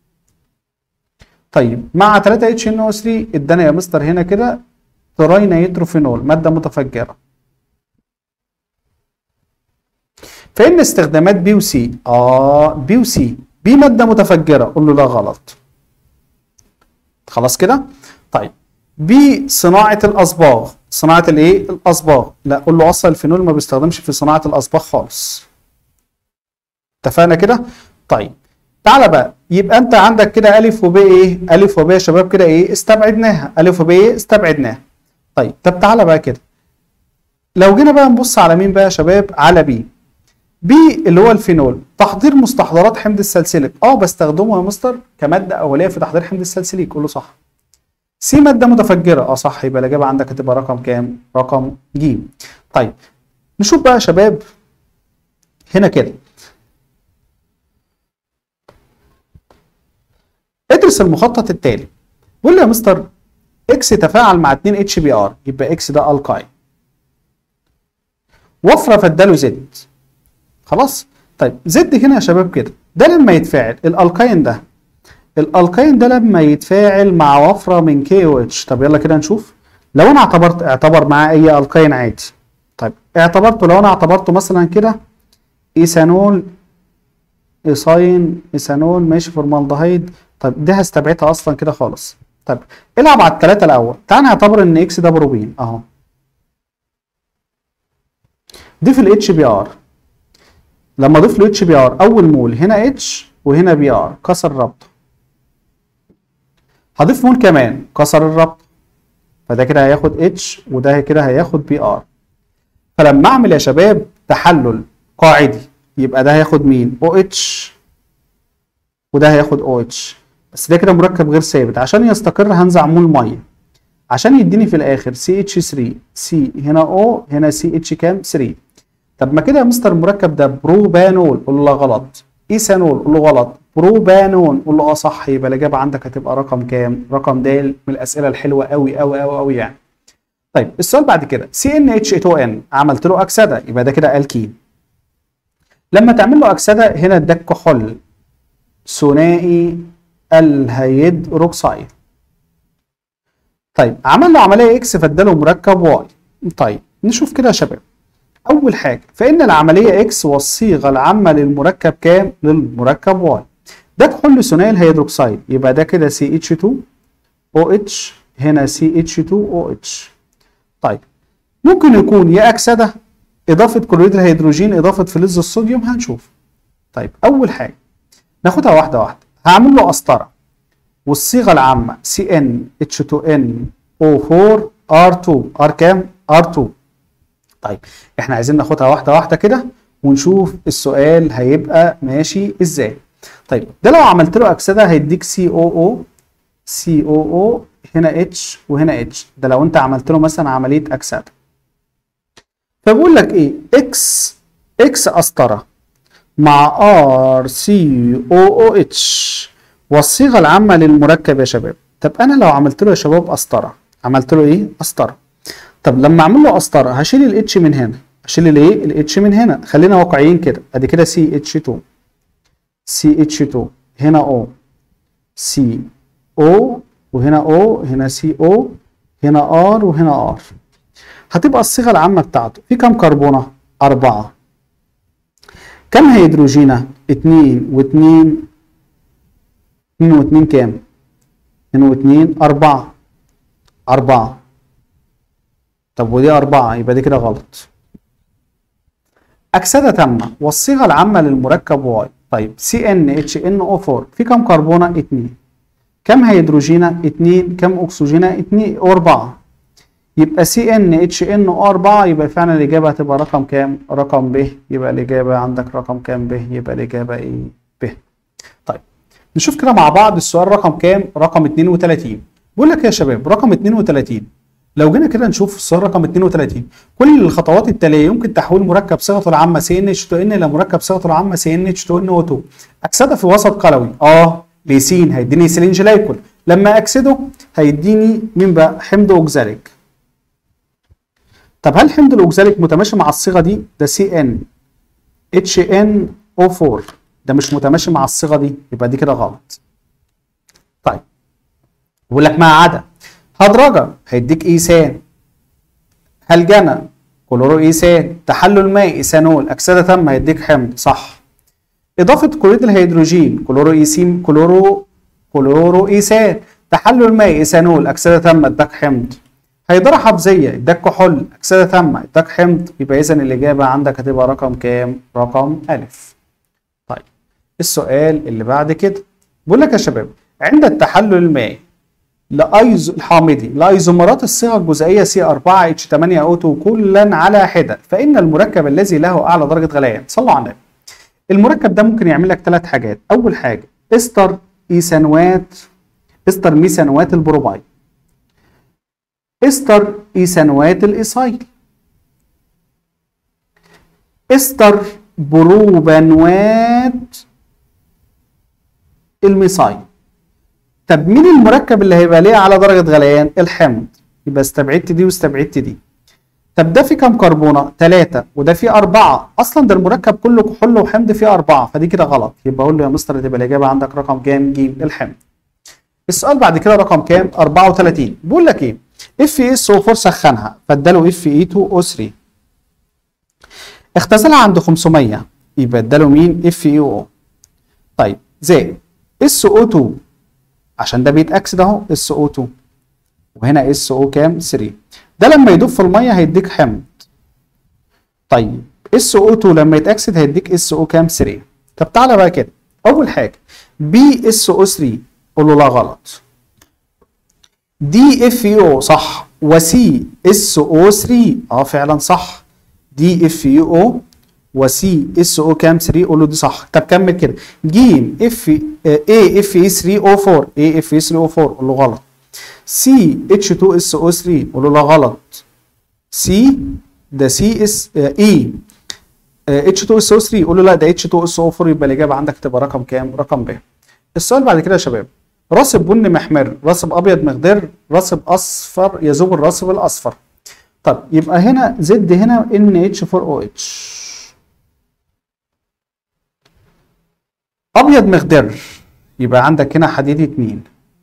طيب مع 3 اتش ان او 3 ادانا يا مستر هنا كده تراي نيتروفينول ماده متفجره فإن استخدامات بي وسي اه بي وسي بي مادة متفجرة قول له لا غلط خلاص كده طيب بي صناعة الأصباغ صناعة الايه الأصباغ لا قول له أصلا الفينول ما بيستخدمش في صناعة الأصباغ خالص اتفقنا كده طيب تعالى بقى يبقى انت عندك كده ألف وب ايه ألف وب يا شباب كده ايه استبعدناها ألف وب ايه استبعدناها طيب طب تعالى بقى كده لو جينا بقى نبص على مين بقى يا شباب على بي بي اللي هو الفينول تحضير مستحضرات حمض السلسليك اه بستخدمه يا مستر كماده اوليه في تحضير حمض السلسليك قول له صح سي ماده متفجره اه صح يبقى الاجابه عندك هتبقى رقم كام رقم ج طيب نشوف بقى يا شباب هنا كده ادرس المخطط التالي بيقول لي يا مستر اكس تفاعل مع 2 اتش بي ار يبقى اكس ده الكاين وفره فاداله زد خلاص طيب زد هنا يا شباب كده ده لما يتفاعل الالكاين ده الالكاين ده لما يتفاعل مع وفره من كي او اتش طب يلا كده نشوف لو انا اعتبرت اعتبر معاه اي الكاين عادي طيب اعتبرته لو انا اعتبرته مثلا كده ايثانول ايثاين ايثانول ماشي فورمالدهيد طب دي هستبعدها اصلا كده خالص طب العب على الثلاثه الاول تعال نعتبر ان اكس ده بروبين اهو ضيف الاتش بي ار لما اضيف له اتش بي ار اول مول هنا اتش وهنا بي ار كسر الرابطه هضيف مول كمان كسر الرابطه فده كده هياخد اتش وده كده هياخد بي ار فلما اعمل يا شباب تحلل قاعدي يبقى ده هياخد مين او اتش وده هياخد او اتش بس ده كده مركب غير ثابت عشان يستقر هنزع مول ميه عشان يديني في الاخر سي اتش 3 سي هنا او هنا سي اتش كام 3 طب ما كده يا مستر المركب ده بروبانول قول له لا غلط ايثانول قول له غلط بروبانون قول له اه صح يبقى الاجابه عندك هتبقى رقم كام رقم د من الاسئله الحلوه قوي قوي قوي قوي يعني طيب السؤال بعد كده سي ان اتش 2 ان عملت له اكسده يبقى ده كده الكين لما تعمل له اكسده هنا اداك كحول ثنائي الهيد روكسايد طيب عمل له عمليه اكس فاداله مركب واي طيب نشوف كده يا شباب اول حاجه فان العمليه اكس والصيغه العامه للمركب كام للمركب واي ده كحول ثنائي الهيدروكسيد يبقى ده كده سي اتش 2 او اتش هنا سي اتش 2 او اتش طيب ممكن يكون يا اكسده اضافه كلوريد الهيدروجين اضافه فلز الصوديوم هنشوف طيب اول حاجه ناخدها واحده واحده هعمل له قسطره والصيغه العامه سي ان اتش 2 ان او 4 ار 2 ار كام ار 2 طيب احنا عايزين ناخدها واحده واحده كده ونشوف السؤال هيبقى ماشي ازاي طيب ده لو عملت له اكسده هيديك سي او او سي او او هنا اتش وهنا اتش ده لو انت عملت له مثلا عمليه اكسده فبقول لك ايه اكس اكس قسطره مع ار سي او او اتش والصيغه العامه للمركب يا شباب طب انا لو عملت له يا شباب قسطره عملت له ايه قسطره طب لما اعمل له قسطره هشيل الاتش من هنا هشيل الايه الاتش من هنا خلينا واقعيين كده ادي كده سي اتش 2 سي اتش 2 هنا او سي او وهنا او هنا سي او هنا ار وهنا ار هتبقى الصيغه العامه بتاعته في كام كربونه أربعة كم هيدروجينة اتنين واتنين اتنين واتنين كام اتنين واتنين أربعة أربعة طب ودي أربعة يبقى دي كده غلط أكسدة تامة والصيغة العامة للمركب واي طيب سي ان اتش ان او 4 في كم كربونة؟ اتنين كم هيدروجينة؟ اتنين كم أكسجينة؟ اتنين وأربعة يبقى سي ان اتش ان او 4 يبقى فعلا الإجابة هتبقى رقم كام؟ رقم ب يبقى الإجابة عندك رقم كام ب؟ يبقى الإجابة إيه؟ ب طيب نشوف كده مع بعض السؤال رقم كام رقم 32 بيقول لك يا شباب رقم 32 لو جينا كده نشوف السؤال رقم 32 كل الخطوات التاليه يمكن تحويل مركب صيغته العامه سي ان اتش 2 ان الى مركب صيغته العامه سي ان اتش 2 ان او 2 اكسده في وسط قلوي اه ليسين هيديني سيلين جلايكول لما اكسده هيديني مين بقى حمض اوكزاليك طب هل حمض الاوكزاليك متماشي مع الصيغه دي ده سي ان اتش ان او 4 ده مش متماشي مع الصيغه دي يبقى دي كده غلط طيب بيقول لك ما عدا هدرجه هيديك ايثان هلجنه كلورو ايثان تحلل ماء ايثانول اكسده تامه هيديك حمض صح اضافه كلوريد الهيدروجين كلورو ايثين كلورو كلورو ايثان تحلل ماء ايثانول اكسده تامه اداك حمض هيدرة حفظية اداك كحول اكسده تامه اداك حمض يبقى اذا الاجابه عندك هتبقى رقم كام؟ رقم الف. طيب السؤال اللي بعد كده بيقول لك يا شباب عند التحلل المائي لايزو الحامضي لايزومرات الصيغه الجزيئيه سي 4 اتش 8 او 2 كلا على حده فان المركب الذي له اعلى درجه غليان صلوا على النبي المركب ده ممكن يعمل لك ثلاث حاجات اول حاجه استر ايثانوات استر ميثانوات البروبايد استر ايثانوات الايثايل استر بروبانوات الميثايل طب مين المركب اللي هيبقى ليه على درجة غليان؟ الحمض يبقى استبعدت دي واستبعدت دي. طب ده فيه كام كربونة؟ ثلاثة وده فيه أربعة، أصلا ده المركب كله كحول وحمض فيه أربعة فدي كده غلط، يبقى أقول له يا مستر تبقى الإجابة عندك رقم كام؟ ج الحمض. السؤال بعد كده رقم كام؟ 34 بيقول لك إيه؟ اف اي اس او 4 سخنها فاداله اف اي 2 او 3 اختزلها عند 500 يبقى اداله مين؟ اف اي او طيب زائد اس او 2 عشان ده بيتاكسد اهو اس او 2 وهنا اس او كام 3 ده لما يدوب في الميه هيديك حمض طيب اس او 2 لما يتاكسد هيديك اس او كام 3 طب تعالى بقى كده اول حاجه بي اس او 3 قول له لا غلط دي اف اي او صح وسي اس او 3 اه فعلا صح دي اف اي او وسي اس او كام 3 قول له دي صح طب كمل كده جيم اف اي اف اي 3 او 4 اي اف اي 3 او 4 قول له غلط سي اتش 2 اس او 3 قول له لا غلط سي ده سي اس اي اتش 2 اس او 3 قول له لا ده اتش 2 اس او 4 يبقى الاجابه عندك تبقى رقم كام؟ رقم ب. السؤال بعد كده يا شباب راسب بني محمر راسب ابيض مخضر راسب اصفر يذوب الراسب الاصفر طب يبقى هنا زد هنا ان اتش 4 او اتش ابيض مخضر يبقى عندك هنا حديد 2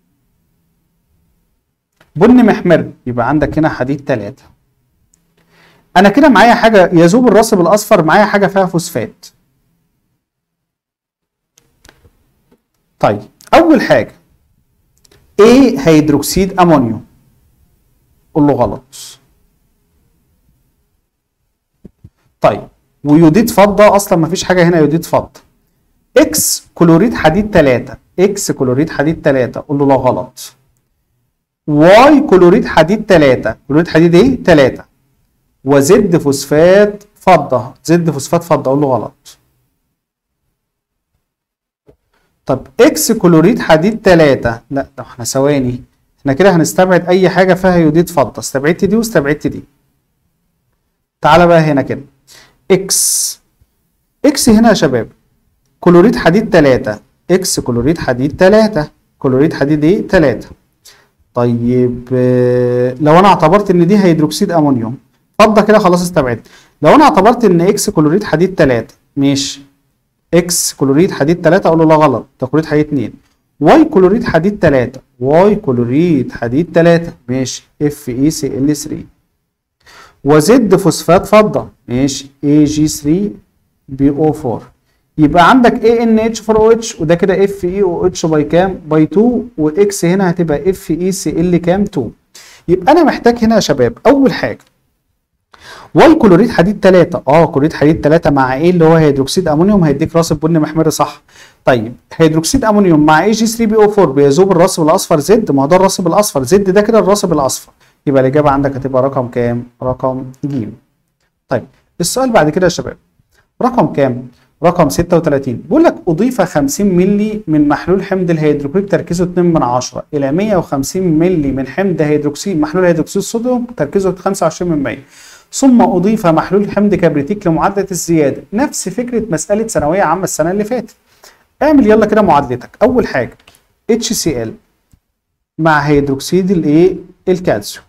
بني محمر يبقى عندك هنا حديد 3 انا كده معايا حاجه يذوب الراسب الاصفر معايا حاجه فيها فوسفات طيب اول حاجه ايه هيدروكسيد امونيوم قول له غلط طيب ويوديد فضه اصلا ما فيش حاجه هنا يوديد فضه اكس كلوريد حديد 3 اكس كلوريد حديد 3 قول له لا غلط واي كلوريد حديد 3 كلوريد حديد ايه 3 وزد فوسفات فضه زد فوسفات فضه قول له غلط طب اكس كلوريد حديد 3 لا ده احنا ثواني احنا كده هنستبعد اي حاجه فيها يوديد فضه استبعدت دي واستبعدت دي تعالى بقى هنا كده اكس اكس هنا يا شباب كلوريد حديد 3 اكس كلوريد حديد 3 كلوريد حديد ايه 3 طيب لو انا اعتبرت ان دي هيدروكسيد امونيوم فضه كده خلاص استبعدت لو انا اعتبرت ان اكس كلوريد حديد 3 ماشي اكس كلوريد حديد 3 اقول له لا غلط ده كلوريد حديد 2 واي كلوريد حديد 3 واي كلوريد حديد 3 ماشي اف اي سي ال 3 وزد فوسفات فضه ماشي اي جي 3 بي او 4 يبقى عندك اي ان اتش 4 او اتش وده كده اف اي او اتش باي كام باي 2 واكس هنا هتبقى اف اي سي ال كام 2 يبقى انا محتاج هنا يا شباب اول حاجه واي كلوريد حديد 3 اه كلوريد حديد 3 مع ايه اللي هو هيدروكسيد امونيوم هيديك راسب بني محمر صح طيب هيدروكسيد امونيوم مع اي جي 3 بي او 4 بيذوب الراسب الاصفر زد ما هو ده الراسب الاصفر زد ده كده الراسب الاصفر يبقى الاجابه عندك هتبقى رقم كام رقم ج طيب السؤال بعد كده يا شباب رقم كام رقم 36 بيقول لك اضيف 50 مللي من محلول حمض الهيدروكليك تركيزه 2 من 10 الى 150 مللي من حمض هيدروكسيد محلول هيدروكسيد الصوديوم تركيزه 25 من 100 ثم اضيف محلول حمض كبريتيك لمعادله الزياده نفس فكره مساله ثانويه عامه السنه اللي فاتت اعمل يلا كده معادلتك اول حاجه HCl مع هيدروكسيد الايه الكالسيوم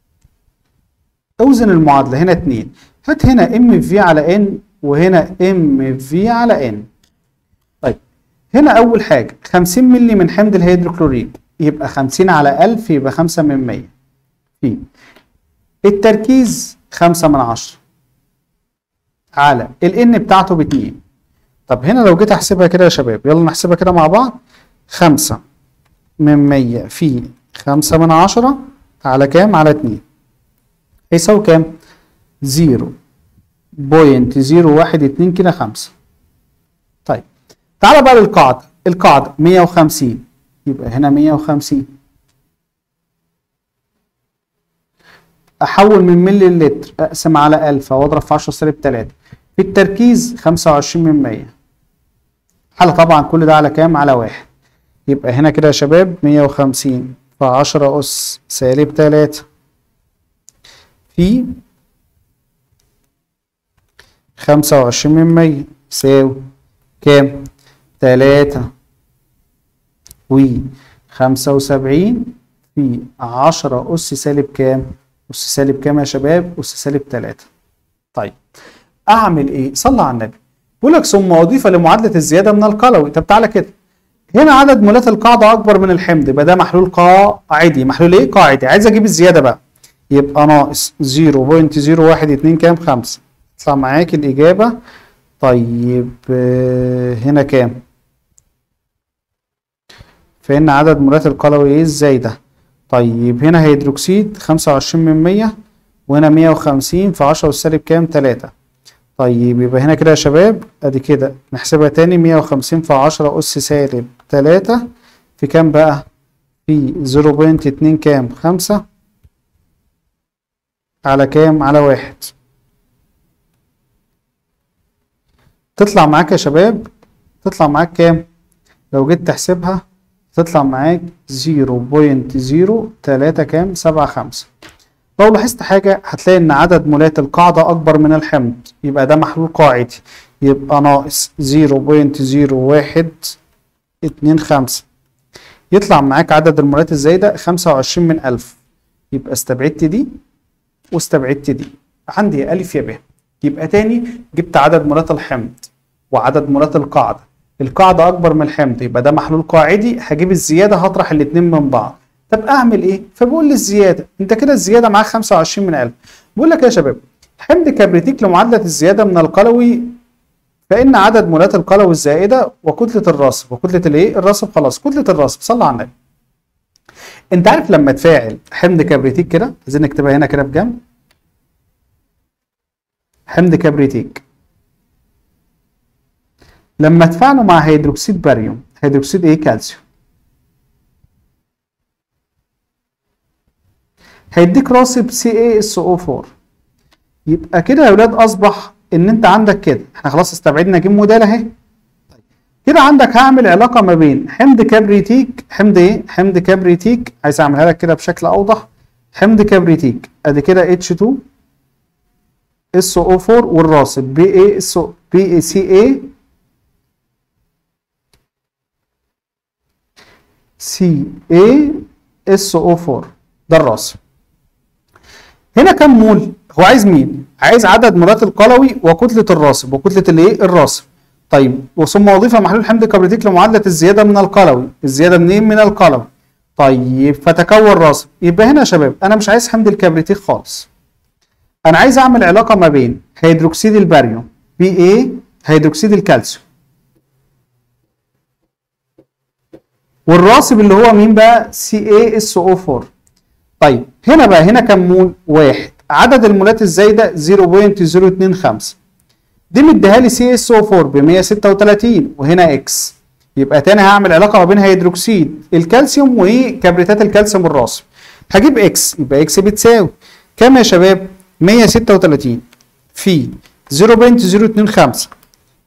اوزن المعادله هنا 2 هات هنا ام في على ان وهنا ام في على ان طيب هنا اول حاجه 50 مللي من حمض الهيدروكلوريك يبقى 50 على 1000 يبقى 5 من 100 في التركيز 5 من 10 على الان بتاعته ب 2 طب هنا لو جيت احسبها كده يا شباب يلا نحسبها كده مع بعض 5 من 100 في 5 من 10 على كام على 2 هيساوي كام 0 بوينت 012 كده 5 طيب تعالى بقى للقاعدة القاعدة 150 يبقى هنا 150 احول من ملي لتر اقسم على 1000 واضرب في 10 سالب 3 في التركيز 25 من 100 على طبعا كل ده على كام على واحد يبقى هنا كده يا شباب 150 في 10 اس سالب 3 في 25 من 100 يساوي كام 3 و 75 في 10 اس سالب كام اس سالب كام يا شباب اس سالب 3 طيب اعمل ايه صلى على النبي بيقول لك ثم اضيف لمعادله الزياده من القلوي طب تعالى كده هنا عدد مولات القاعده اكبر من الحمض يبقى ده محلول قاعدي محلول ايه قاعدي عايز اجيب الزياده بقى يبقى ناقص 0.012 كام 5 يطلع معاك الاجابه طيب آه، هنا كام فإن عدد مولات القلوي ايه ازاي ده طيب هنا هيدروكسيد 25 من 100 وهنا 150 في 10 والسالب كام 3 طيب يبقى هنا كده يا شباب ادي كده نحسبها تاني 150 في 10 اس سالب 3 في كام بقى في 0.2 كام 5 على كام على واحد تطلع معاك يا شباب تطلع معاك كام لو جيت تحسبها تطلع معاك 0.03 كام 75 لو لاحظت حاجة هتلاقي إن عدد مولات القاعدة أكبر من الحمض يبقى ده محلول قاعدي يبقى ناقص 0.0125 يطلع معاك عدد المولات الزايدة 25 من 1000 يبقى استبعدت دي واستبعدت دي عندي يا ألف يا ب يبقى تاني جبت عدد مولات الحمض وعدد مولات القاعدة القاعدة أكبر من الحمض يبقى ده محلول قاعدي هجيب الزيادة هطرح الاتنين من بعض طب أعمل إيه؟ فبقول لي الزيادة أنت كده الزيادة معاك 25 من 1000 بقول لك يا شباب حمض كبريتيك لمعادلة الزيادة من القلوي فإن عدد مولات القلوي الزائدة وكتلة الراسب وكتلة الإيه؟ الراسب خلاص كتلة الراسب صلى على النبي أنت عارف لما تفاعل حمض كبريتيك كده عايزين نكتبها هنا كده بجنب حمض كبريتيك لما تفاعلوا مع هيدروكسيد باريوم هيدروكسيد ايه كالسيوم هيديك راسب سي اي اس او 4 يبقى كده يا ولاد اصبح ان انت عندك كده احنا خلاص استبعدنا جيم موديل اهي طيب. كده عندك هعمل علاقه ما بين حمض كبريتيك حمض ايه حمض كبريتيك عايز اعملها لك كده بشكل اوضح حمض كبريتيك ادي كده اتش 2 اس او 4 والراسب بي اي اس بي اي سي اي سي اي اس او 4 ده الراسب هنا كم مول هو عايز مين عايز عدد مولات القلوي وكتله الراسب وكتله الايه الراسب طيب وثم اضيف محلول حمض كبريتيك لمعادله الزياده من القلوي الزياده منين من القلوي طيب فتكون راسب يبقى هنا يا شباب انا مش عايز حمض الكبريتيك خالص انا عايز اعمل علاقه ما بين هيدروكسيد الباريوم بي اي هيدروكسيد الكالسيوم والراسب اللي هو مين بقى سي اي اس او 4 طيب هنا بقى هنا كم مول واحد عدد المولات الزايده 0.025 دي مديها لي سي اس او 4 ب 136 وهنا اكس يبقى تاني هعمل علاقه ما بين هيدروكسيد الكالسيوم وكبريتات الكالسيوم الراسب هجيب اكس يبقى اكس بتساوي كام يا شباب 136 في 0.025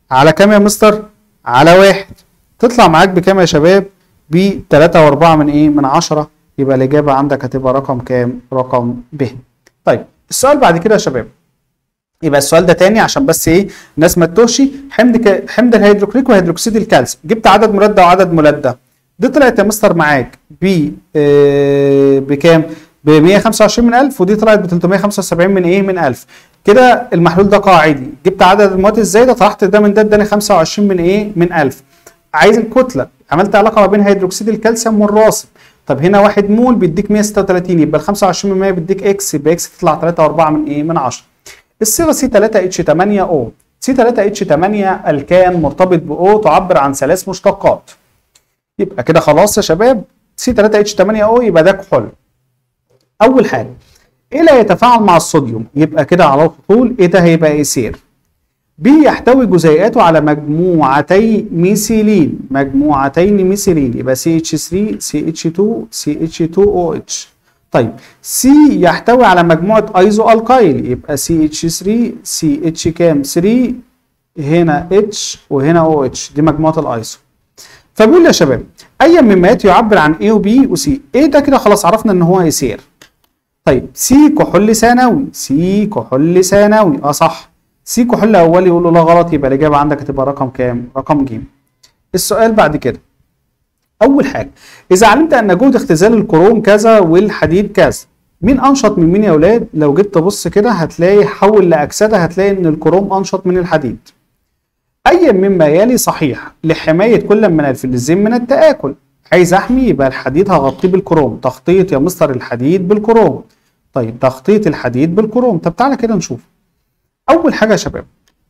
على كام يا مستر على واحد تطلع معاك بكام يا شباب ب 3 و4 من ايه من 10 يبقى الاجابه عندك هتبقى رقم كام رقم ب طيب السؤال بعد كده يا شباب يبقى السؤال ده تاني عشان بس ايه الناس ما تتوهش حمض ك... حمض الهيدروكليك وهيدروكسيد الكالسيوم جبت عدد ملدة وعدد ملدة دي طلعت يا مستر معاك ب آه بكام ب 125 من 1000 ودي طلعت ب 375 من ايه من 1000 كده المحلول ده قاعدي جبت عدد المواد الزايده طرحت ده من ده اداني 25 من ايه من 1000 عايز الكتله عملت علاقه ما بين هيدروكسيد الكالسيوم والراسب طب هنا 1 مول بيديك 136 يبقى ال 25 من 100 بيديك اكس يبقى اكس تطلع 3 و4 من ايه من 10 الصيغه سي 3 اتش 8 او سي 3 اتش 8 الكان مرتبط باو تعبر عن ثلاث مشتقات يبقى كده خلاص يا شباب سي 3 اتش 8 او يبقى ده كحول اول حاجه ايه لا يتفاعل مع الصوديوم يبقى كده على طول ايه ده هيبقى ايسير بي يحتوي جزيئاته على مجموعتي ميثيلين مجموعتين ميثيلين يبقى سي اتش 3 سي اتش 2 سي اتش 2 او اتش طيب سي يحتوي على مجموعه ايزو الكايل يبقى سي اتش 3 سي اتش كام 3 هنا اتش وهنا او اتش دي مجموعه الايزو فبيقول يا شباب اي مما يعبر عن اي وبي وسي ايه ده كده خلاص عرفنا ان هو يسير طيب سي كحول ثانوي سي كحول ثانوي اه صح سي كحول اولي يقول له لا غلط يبقى الاجابه عندك هتبقى رقم كام رقم ج السؤال بعد كده اول حاجه اذا علمت ان جهد اختزال الكروم كذا والحديد كذا مين انشط من مين يا اولاد لو جيت تبص كده هتلاقي حول لاكسده هتلاقي ان الكروم انشط من الحديد اي مما يلي صحيح لحمايه كل من الفلزين من التاكل عايز احمي يبقى الحديد هغطيه بالكروم تغطيه يا مستر الحديد بالكروم طيب تغطيه الحديد بالكروم طب تعالى كده نشوف اول حاجه يا شباب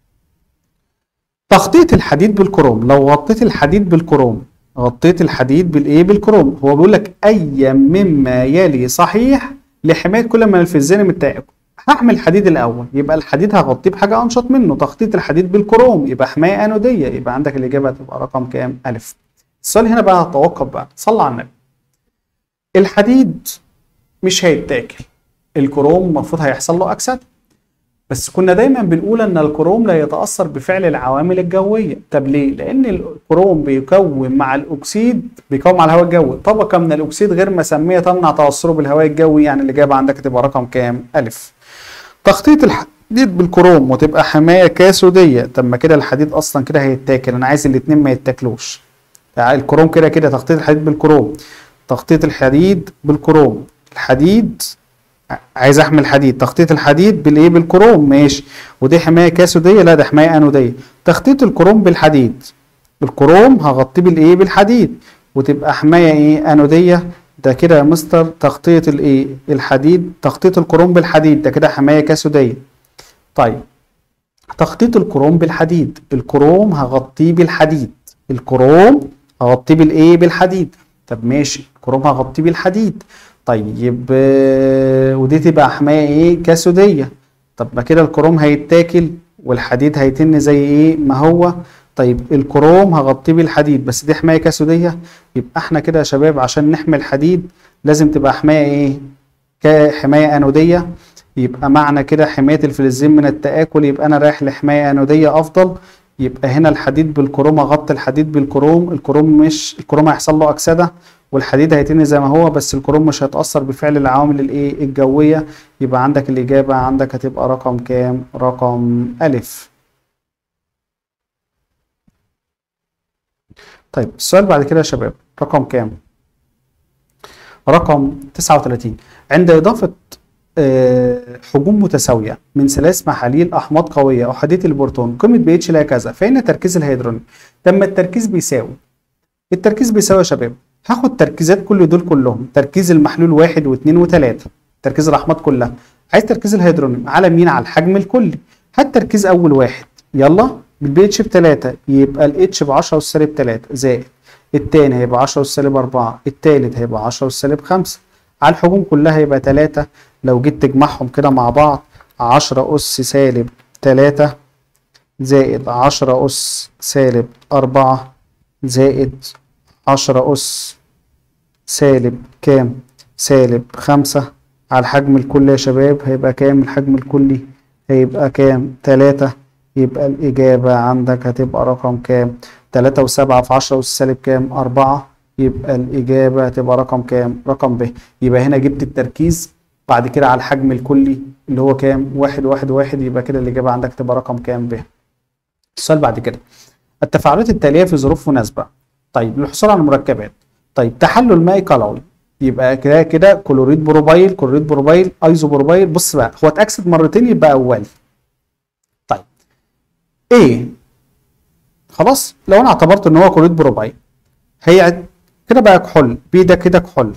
تغطيه الحديد بالكروم لو غطيت الحديد بالكروم غطيت الحديد بالايه بالكروم هو بيقول لك اي مما يلي صحيح لحمايه كل من الفلزين من التاكل هحمي الحديد الاول يبقى الحديد هغطيه بحاجه انشط منه تغطيه الحديد بالكروم يبقى حمايه انوديه يبقى عندك الاجابه هتبقى رقم كام الف السؤال هنا بقى هتوقف بقى صلى على النبي الحديد مش هيتاكل الكروم المفروض هيحصل له اكسده بس كنا دايما بنقول ان الكروم لا يتاثر بفعل العوامل الجويه طب ليه لان الكروم بيكون مع الاكسيد بيكون مع الهواء الجوي طبقه من الاكسيد غير مسميه تمنع تاثره بالهواء الجوي يعني الاجابه عندك تبقى رقم كام الف تغطيه الحديد بالكروم وتبقى حمايه كاسوديه طب ما كده الحديد اصلا كده هيتاكل انا عايز الاثنين ما يتاكلوش الكروم كده كده تغطيه الحديد بالكروم تغطيه الحديد بالكروم الحديد عايز احمل حديد تغطيه الحديد بالايه بالكروم ماشي ودي حمايه كاسوديه لا ده حمايه انوديه تغطيه الكروم بالحديد الكروم هغطيه بالايه بالحديد وتبقى حمايه ايه انوديه ده كده يا مستر تغطيه الايه الحديد تغطيه الكروم بالحديد ده كده حمايه كاسوديه طيب تغطيه الكروم بالحديد الكروم هغطيه بالحديد الكروم هغطيه بالايه بالحديد طب ماشي الكروم هغطيه بالحديد طيب ودي تبقى حمايه ايه كاسوديه طب ما كده الكروم هيتاكل والحديد هيتن زي ايه ما هو طيب الكروم هغطيه بالحديد بس دي حمايه كاسوديه يبقى احنا كده يا شباب عشان نحمي الحديد لازم تبقى حمايه ايه كحمايه انوديه يبقى معنى كده حمايه الفلزين من التاكل يبقى انا رايح لحمايه انوديه افضل يبقى هنا الحديد بالكروم اغطي الحديد بالكروم الكروم مش الكروم هيحصل له اكسده والحديد هيتني زي ما هو بس الكروم مش هيتاثر بفعل العوامل الايه الجويه يبقى عندك الاجابه عندك هتبقى رقم كام رقم الف طيب السؤال بعد كده يا شباب رقم كام رقم 39 عند اضافه حجوم متساويه من ثلاث محاليل احماض قويه احاديه البروتون قيمه بي اتش لا كذا فان تركيز الهيدروجين لما التركيز بيساوي التركيز بيساوي يا شباب هاخد تركيزات كل دول كلهم تركيز المحلول واحد واثنين وثلاثة تركيز الأحماض كلها عايز تركيز الهيدروجين على مين على الحجم الكلي هات تركيز أول واحد يلا بالبي اتش بتلاتة يبقى الاتش ب 10 والسالب 3 زائد التاني هيبقى 10 والسالب 4 التالت هيبقى 10 والسالب 5 على الحجوم كلها هيبقى 3 لو جيت تجمعهم كده مع بعض 10 أس سالب 3 زائد 10 أس سالب 4 زائد 10 أس سالب كام؟ سالب خمسة على الحجم الكلي يا شباب هيبقى كام الحجم الكلي؟ هيبقى كام؟ تلاتة يبقى الإجابة عندك هتبقى رقم كام؟ تلاتة وسبعة في عشرة أس سالب كام؟ أربعة يبقى الإجابة هتبقى رقم كام؟ رقم ب يبقى هنا جبت التركيز بعد كده على الحجم الكلي اللي هو كام؟ واحد واحد واحد يبقى كده الإجابة عندك تبقى رقم كام ب السؤال بعد كده التفاعلات التالية في ظروف مناسبة طيب للحصول على المركبات طيب تحلل مائي قلوي يبقى كده كده كلوريد بروبايل كلوريد بروبايل ايزو بروبايل بص بقى هو اتاكسد مرتين يبقى اولي طيب ايه خلاص لو انا اعتبرت ان هو كلوريد بروبايل هي كده بقى كحول بي ده كده كحول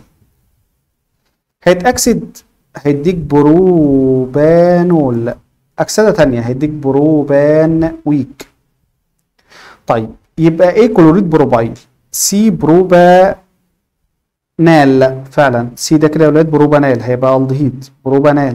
هيتاكسد هيديك بروبانول اكسده تانية هيديك بروبان ويك طيب يبقى ايه كلوريد بروبايل سي بروبا نال فعلا سي ده كده يا ولاد بروبانال هيبقى الدهيد بروبانال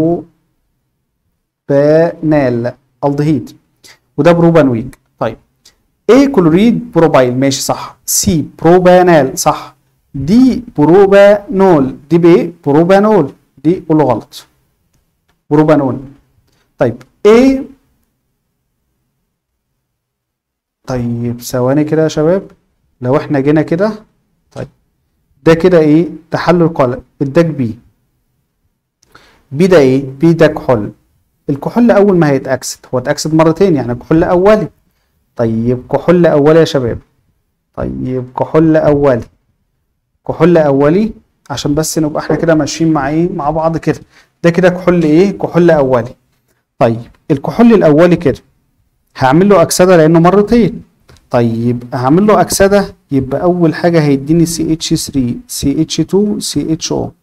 بروبانال الدهيد وده بروبانويك طيب ايه كلوريد بروبايل ماشي صح سي بروبانال صح دي بروبانول دي بايه بروبانول دي قوله غلط بروبانول طيب ايه طيب ثواني كده يا شباب لو احنا جينا كده طيب ده كده ايه تحلل قلق اداك بي بي ده ايه بي ده كحول الكحول اول ما هيتاكسد هو اتاكسد مرتين يعني كحول اولي طيب كحول اولي يا شباب طيب كحول اولي كحول اولي عشان بس نبقى احنا كده ماشيين مع ايه مع بعض كده ده كده كحول ايه كحول اولي طيب الكحول الاولي كده هعمل له اكسده لانه مرتين طيب هعمل له اكسده يبقى اول حاجه هيديني سي اتش 3 سي اتش 2 سي اتش او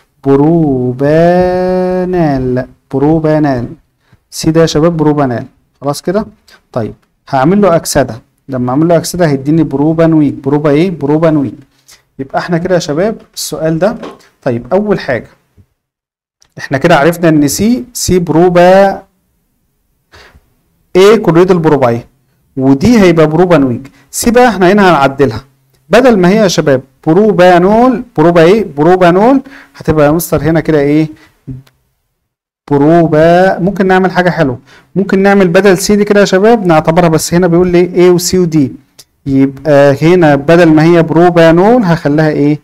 بروبانال بروبانال سي ده يا شباب بروبانال خلاص كده طيب هعمل له اكسده لما اعمل له اكسده هيديني بروبانويك بروبا ايه بروبانويك يبقى احنا كده يا شباب السؤال ده طيب اول حاجه احنا كده عرفنا ان سي سي بروبا ايه كلوريد البروبايل ودي هيبقى بروبانويك سي بقى احنا هنا هنعدلها بدل ما هي يا شباب بروبانول بروبا ايه بروبانول هتبقى يا مستر هنا كده ايه بروبا ممكن نعمل حاجه حلوه ممكن نعمل بدل سي دي كده يا شباب نعتبرها بس هنا بيقول لي ايه وسي ودي يبقى هنا بدل ما هي بروبانول هخليها ايه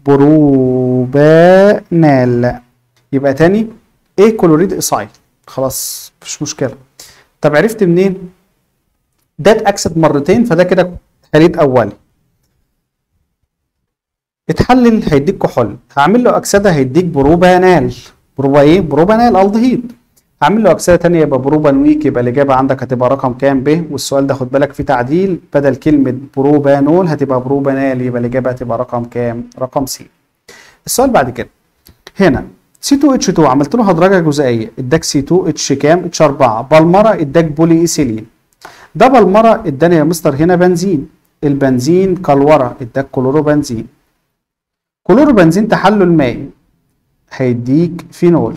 بروبانال يبقى تاني ايه كلوريد ايسايل خلاص مفيش مشكله طب عرفت منين ده اتاكسد مرتين فده كده خليط اولي اتحلل هيديك كحول هعمل له اكسده هيديك بروبانال بروبا ايه بروبانال الدهيد هعمل له اكسده ثانيه يبقى بروبانويك يبقى الاجابه عندك هتبقى رقم كام ب والسؤال ده خد بالك فيه تعديل بدل كلمه بروبانول هتبقى بروبانال يبقى الاجابه هتبقى رقم كام رقم سي السؤال بعد كده هنا سي 2 اتش 2 عملت له هدرجه جزيئيه اداك سي 2 اتش كام اتش 4 بالمره اداك بولي ايثيلين ده بالمره اداني يا مستر هنا بنزين البنزين كلوره اداك كلورو بنزين كلورو بنزين تحلل مائي هيديك فينول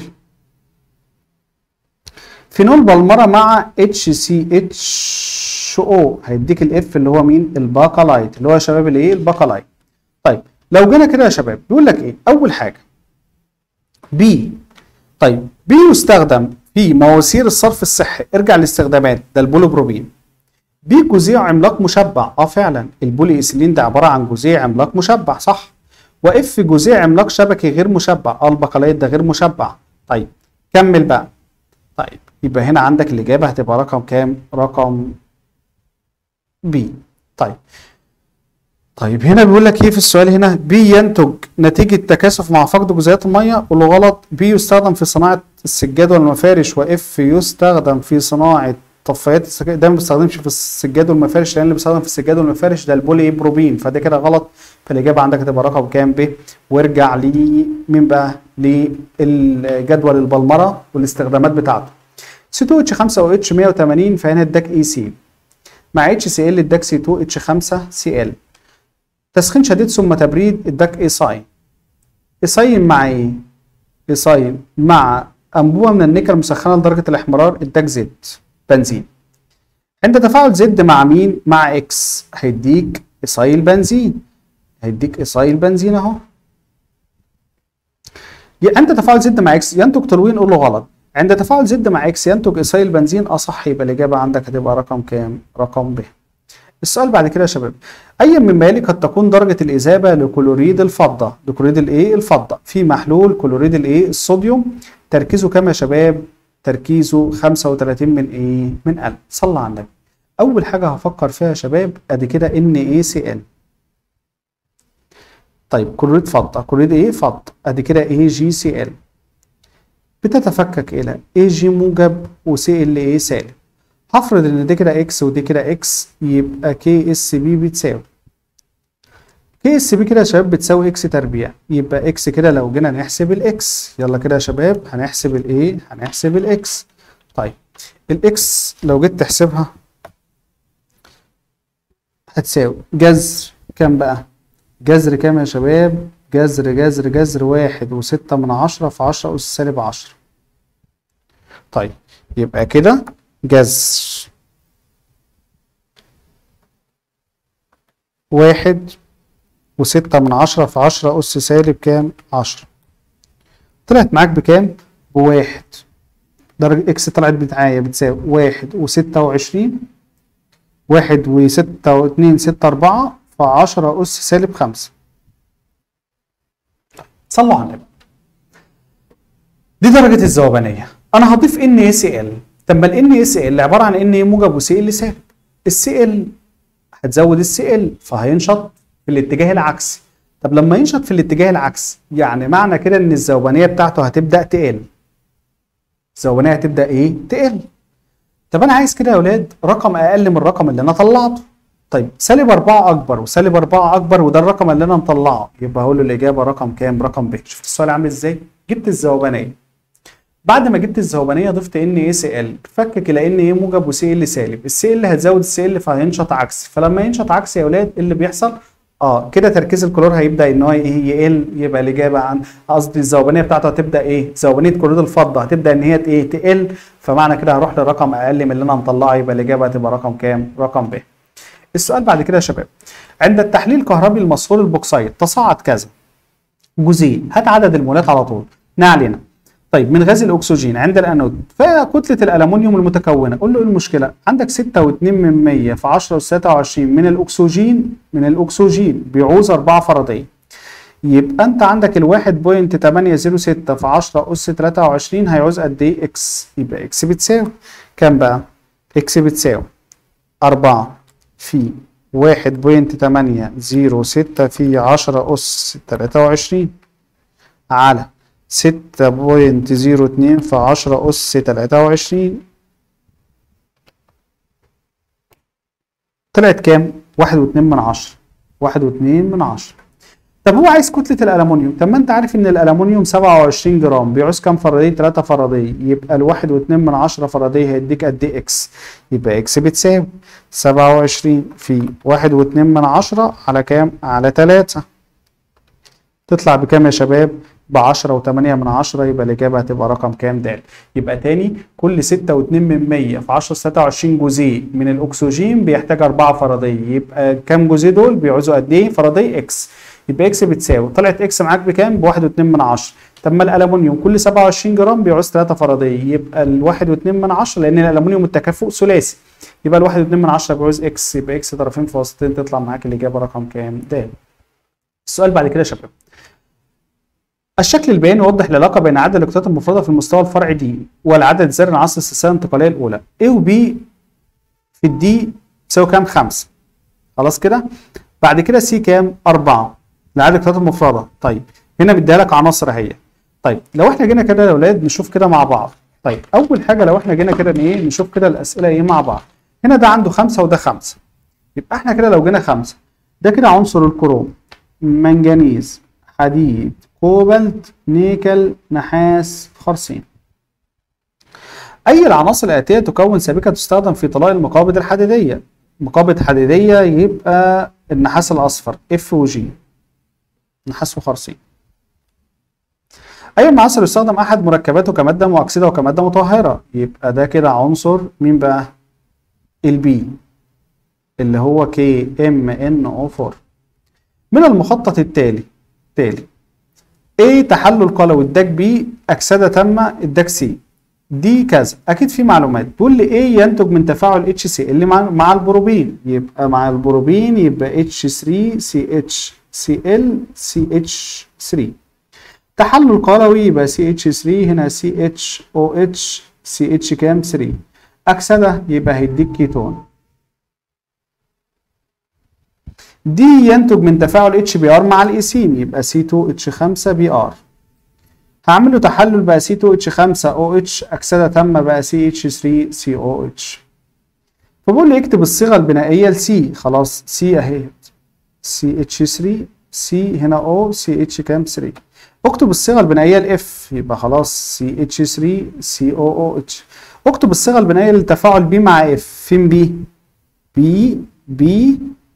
فينول بالمره مع اتش سي اتش او هيديك الاف اللي هو مين الباكالايت اللي هو يا شباب الايه الباكالايت طيب لو جينا كده يا شباب بيقول لك ايه اول حاجه بي طيب بي يستخدم في مواسير الصرف الصحي ارجع للاستخدامات ده البوليبروبين بي جزيء عملاق مشبع اه فعلا البولي ايثيلين ده عباره عن جزيء عملاق مشبع صح واف جزيء عملاق شبكي غير مشبع اه البقلايات ده غير مشبع طيب كمل بقى طيب يبقى هنا عندك الاجابه هتبقى رقم كام رقم بي طيب طيب هنا بيقول لك ايه في السؤال هنا بي ينتج نتيجة تكاثف مع فقد جزيئات المية قول له غلط بي يستخدم في صناعة السجاد والمفارش واف يستخدم في صناعة طفايات السجاد ده ما بيستخدمش في السجاد والمفارش لان اللي بيستخدم في السجاد والمفارش ده البولي بروبين فده كده غلط فالاجابة عندك هتبقى رقم كام ب وارجع لي مين بقى للجدول البلمرة والاستخدامات بتاعته سي 2 اتش 5 او اتش 180 فهنا اداك اي سي مع اتش سي ال اداك سي 2 اتش 5 سي ال تسخين شديد ثم تبريد اداك ايساين ايساين مع ايه ايساين مع انبوبه من النيكل مسخنه لدرجه الاحمرار اداك زد بنزين عند تفاعل زد مع مين مع اكس هيديك ايسايل بنزين هيديك ايسايل بنزين اهو عند تفاعل زد مع اكس ينتج تلوين قول له غلط عند تفاعل زد مع اكس ينتج ايثايل بنزين اه صح يبقى الاجابه عندك هتبقى رقم كام رقم ب السؤال بعد كده يا شباب اي مما يلي قد تكون درجه الاذابه لكلوريد الفضه لكلوريد الايه الفضه في محلول كلوريد الايه الصوديوم تركيزه كام يا شباب تركيزه 35 من ايه من 1000 صلى على النبي اول حاجه هفكر فيها يا شباب ادي كده ان اي سي ال طيب كلوريد فضه كلوريد ايه فضه ادي كده اي جي سي ال بتتفكك الى اي جي موجب وسي ال اي سالب هفرض ان دي كده اكس ودي كده اكس يبقى كي اس بي بتساوي كي اس بي كده يا شباب بتساوي اكس تربيع يبقى اكس كده لو جينا نحسب الاكس يلا كده يا شباب هنحسب الايه هنحسب الاكس طيب الاكس لو جيت تحسبها هتساوي جذر كام بقى جذر كام يا شباب جذر جذر جذر واحد وستة من عشرة في عشرة أس سالب عشرة طيب يبقى كده جذر واحد وستة من عشرة في عشرة أس سالب كام؟ عشرة طلعت معاك بكام؟ بواحد درجة إكس طلعت معايا بتساوي واحد وستة وعشرين واحد وستة واتنين ستة أربعة في عشرة أس سالب خمسة صلوا على النبي دي درجة الذوبانية أنا هضيف ان اي سي ال طب ما الان اي سي ال عبارة عن ان اي موجب وسي ال سالب السي ال هتزود السي ال فهينشط في الاتجاه العكسي طب لما ينشط في الاتجاه العكسي يعني معنى كده ان الذوبانية بتاعته هتبدأ تقل الذوبانية هتبدأ ايه؟ تقل طب انا عايز كده يا اولاد رقم اقل من الرقم اللي انا طلعته طيب سالب 4 اكبر وسالب 4 اكبر وده الرقم اللي انا مطلعه يبقى هقول له الاجابه رقم كام رقم ب شفت السؤال عامل ازاي جبت الذوبانيه بعد ما جبت الذوبانيه ضفت ان اي سي ال فكك الى ان ايه موجب وسي ال سالب السي ال هتزود السي ال فهينشط عكسي فلما ينشط عكسي يا اولاد اللي بيحصل اه كده تركيز الكلور هيبدا ان هو ايه يقل يبقى الاجابه عن قصدي الذوبانيه بتاعته هتبدا ايه ذوبانيه كلوريد الفضه هتبدا ان هي ايه تقل فمعنى كده هروح لرقم اقل من اللي انا مطلعه يبقى الاجابه هتبقى رقم كام رقم ب السؤال بعد كده يا شباب عند التحليل الكهربي المصفول البوكسايد تصاعد كذا جزيء هات عدد المولات على طول ما علينا طيب من غاز الاكسجين عند الانود فكتله الالومنيوم المتكونه قول له ايه المشكله عندك 6.2 من 100 في 10 اس 23 من الاكسجين من الاكسجين بيعوز 4 فرديه يبقى انت عندك ال 1.806 في 10 اس 23 هيعوز قد ايه اكس يبقى اكس بتساوي كام بقى اكس بتساوي 4 في 1.806 في 10 أس 23 على 6.02 في 10 أس 23 طلعت كام؟ 1.2 من 10 1.2 من 10 طب هو عايز كتلة الألمونيوم طب ما أنت عارف إن الألمونيوم 27 جرام بيعوز كام فردية؟ 3 فردية يبقى الواحد واتنين من عشرة فردية هيديك قد إيه إكس؟ يبقى إكس بتساوي 27 في واحد واتنين من عشرة على كام؟ على 3 تطلع بكام يا شباب؟ ب 10 و8 من 10 يبقى الإجابة هتبقى رقم كام د؟ يبقى تاني كل 6 و2 من 100 في 10 26 جزيء من الأكسجين بيحتاج 4 فردية يبقى كام جزيء دول بيعوزوا قد إيه؟ فردية إكس يبقى اكس بتساوي طلعت اكس معاك بكام؟ ب 1.2 من 10 طب ما الالومنيوم كل 27 جرام بيعوز 3 فرديه يبقى ال 1.2 من 10 لان الالومنيوم التكافؤ ثلاثي يبقى ال 1.2 من 10 بيعوز اكس يبقى اكس طرفين في وسطين تطلع معاك الاجابه رقم كام؟ د. السؤال بعد كده يا شباب الشكل البياني يوضح العلاقه بين عدد الاكتات المفرده في المستوى الفرعي دي والعدد الذري العناصر السلسله الانتقاليه الاولى A و B في الدي تساوي كام؟ 5 خلاص كده؟ بعد كده سي كام؟ 4 لعدد الكتلات المفرده طيب هنا مديها لك عناصر اهي طيب لو احنا جينا كده يا اولاد نشوف كده مع بعض طيب اول حاجه لو احنا جينا كده ايه نشوف كده الاسئله ايه مع بعض هنا ده عنده خمسة وده خمسة يبقى احنا كده لو جينا خمسة ده كده عنصر الكروم منجنيز حديد كوبالت نيكل نحاس خرسين اي العناصر الاتيه تكون سبيكه تستخدم في طلاء المقابض الحديديه مقابض حديديه يبقى النحاس الاصفر اف وجي نحاس وخرسين اي عنصر يستخدم احد مركباته كماده مؤكسده وكماده مطهره يبقى ده كده عنصر مين بقى البي اللي هو كي ام ان او 4 من المخطط التالي تالي A تحلل قلوي اداك بي اكسده تامه اداك سي دي كذا اكيد في معلومات بيقول لي ايه ينتج من تفاعل اتش سي اللي مع مع البروبين يبقى مع البروبين يبقى اتش 3 سي اتش سي ال سي اتش 3 تحلل قلوي يبقى سي اتش 3 هنا سي اتش او اتش سي اتش كام 3 اكسده يبقى هيديك كيتون دي ينتج من تفاعل اتش بي ار مع الايسين يبقى سي 2 اتش 5 بي ار هعمل له تحلل بقى سي 2 اتش 5 او اتش اكسده تامه بقى سي اتش 3 سي او اتش فبقول لي اكتب الصيغه البنائيه لسي خلاص سي اهي سي اتش 3 سي هنا او سي اتش كام 3 اكتب الصيغه البنائيه لاف يبقى خلاص سي اتش 3 سي او او اتش اكتب الصيغه البنائيه للتفاعل بي مع اف فين بي بي بي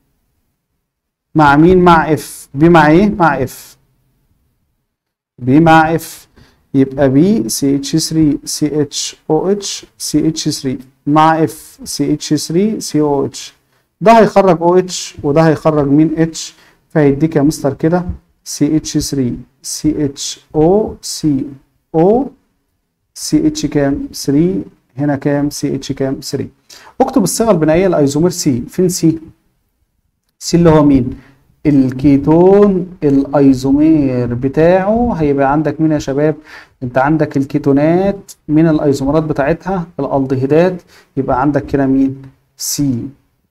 مع مين مع اف بي مع ايه مع اف بي مع اف يبقى بي سي اتش 3 سي اتش او اتش سي اتش 3 مع اف سي اتش 3 سي او اتش ده هيخرج او اتش وده هيخرج مين اتش فهيديك يا مستر كده سي اتش 3 سي اتش او سي او سي اتش كام 3 هنا كام سي اتش كام 3 اكتب الصيغه البنائيه لايزومير سي فين سي سي اللي هو مين الكيتون الايزومير بتاعه هيبقى عندك مين يا شباب انت عندك الكيتونات من الايزومرات بتاعتها الالدهيدات يبقى عندك كده مين سي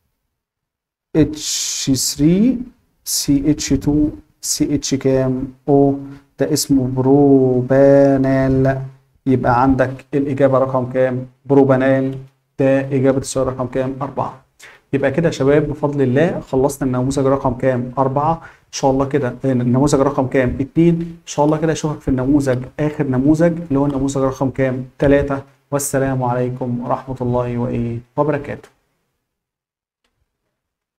اتش 3 سي اتش 2 سي اتش كام او ده اسمه بروبانال يبقى عندك الاجابه رقم كام بروبانال ده اجابه السؤال رقم كام أربعة يبقى كده يا شباب بفضل الله خلصنا النموذج رقم كام أربعة إن شاء الله كده النموذج رقم كام اتنين إن شاء الله كده أشوفك في النموذج آخر نموذج اللي هو النموذج رقم كام تلاتة والسلام عليكم ورحمة الله وإيه وبركاته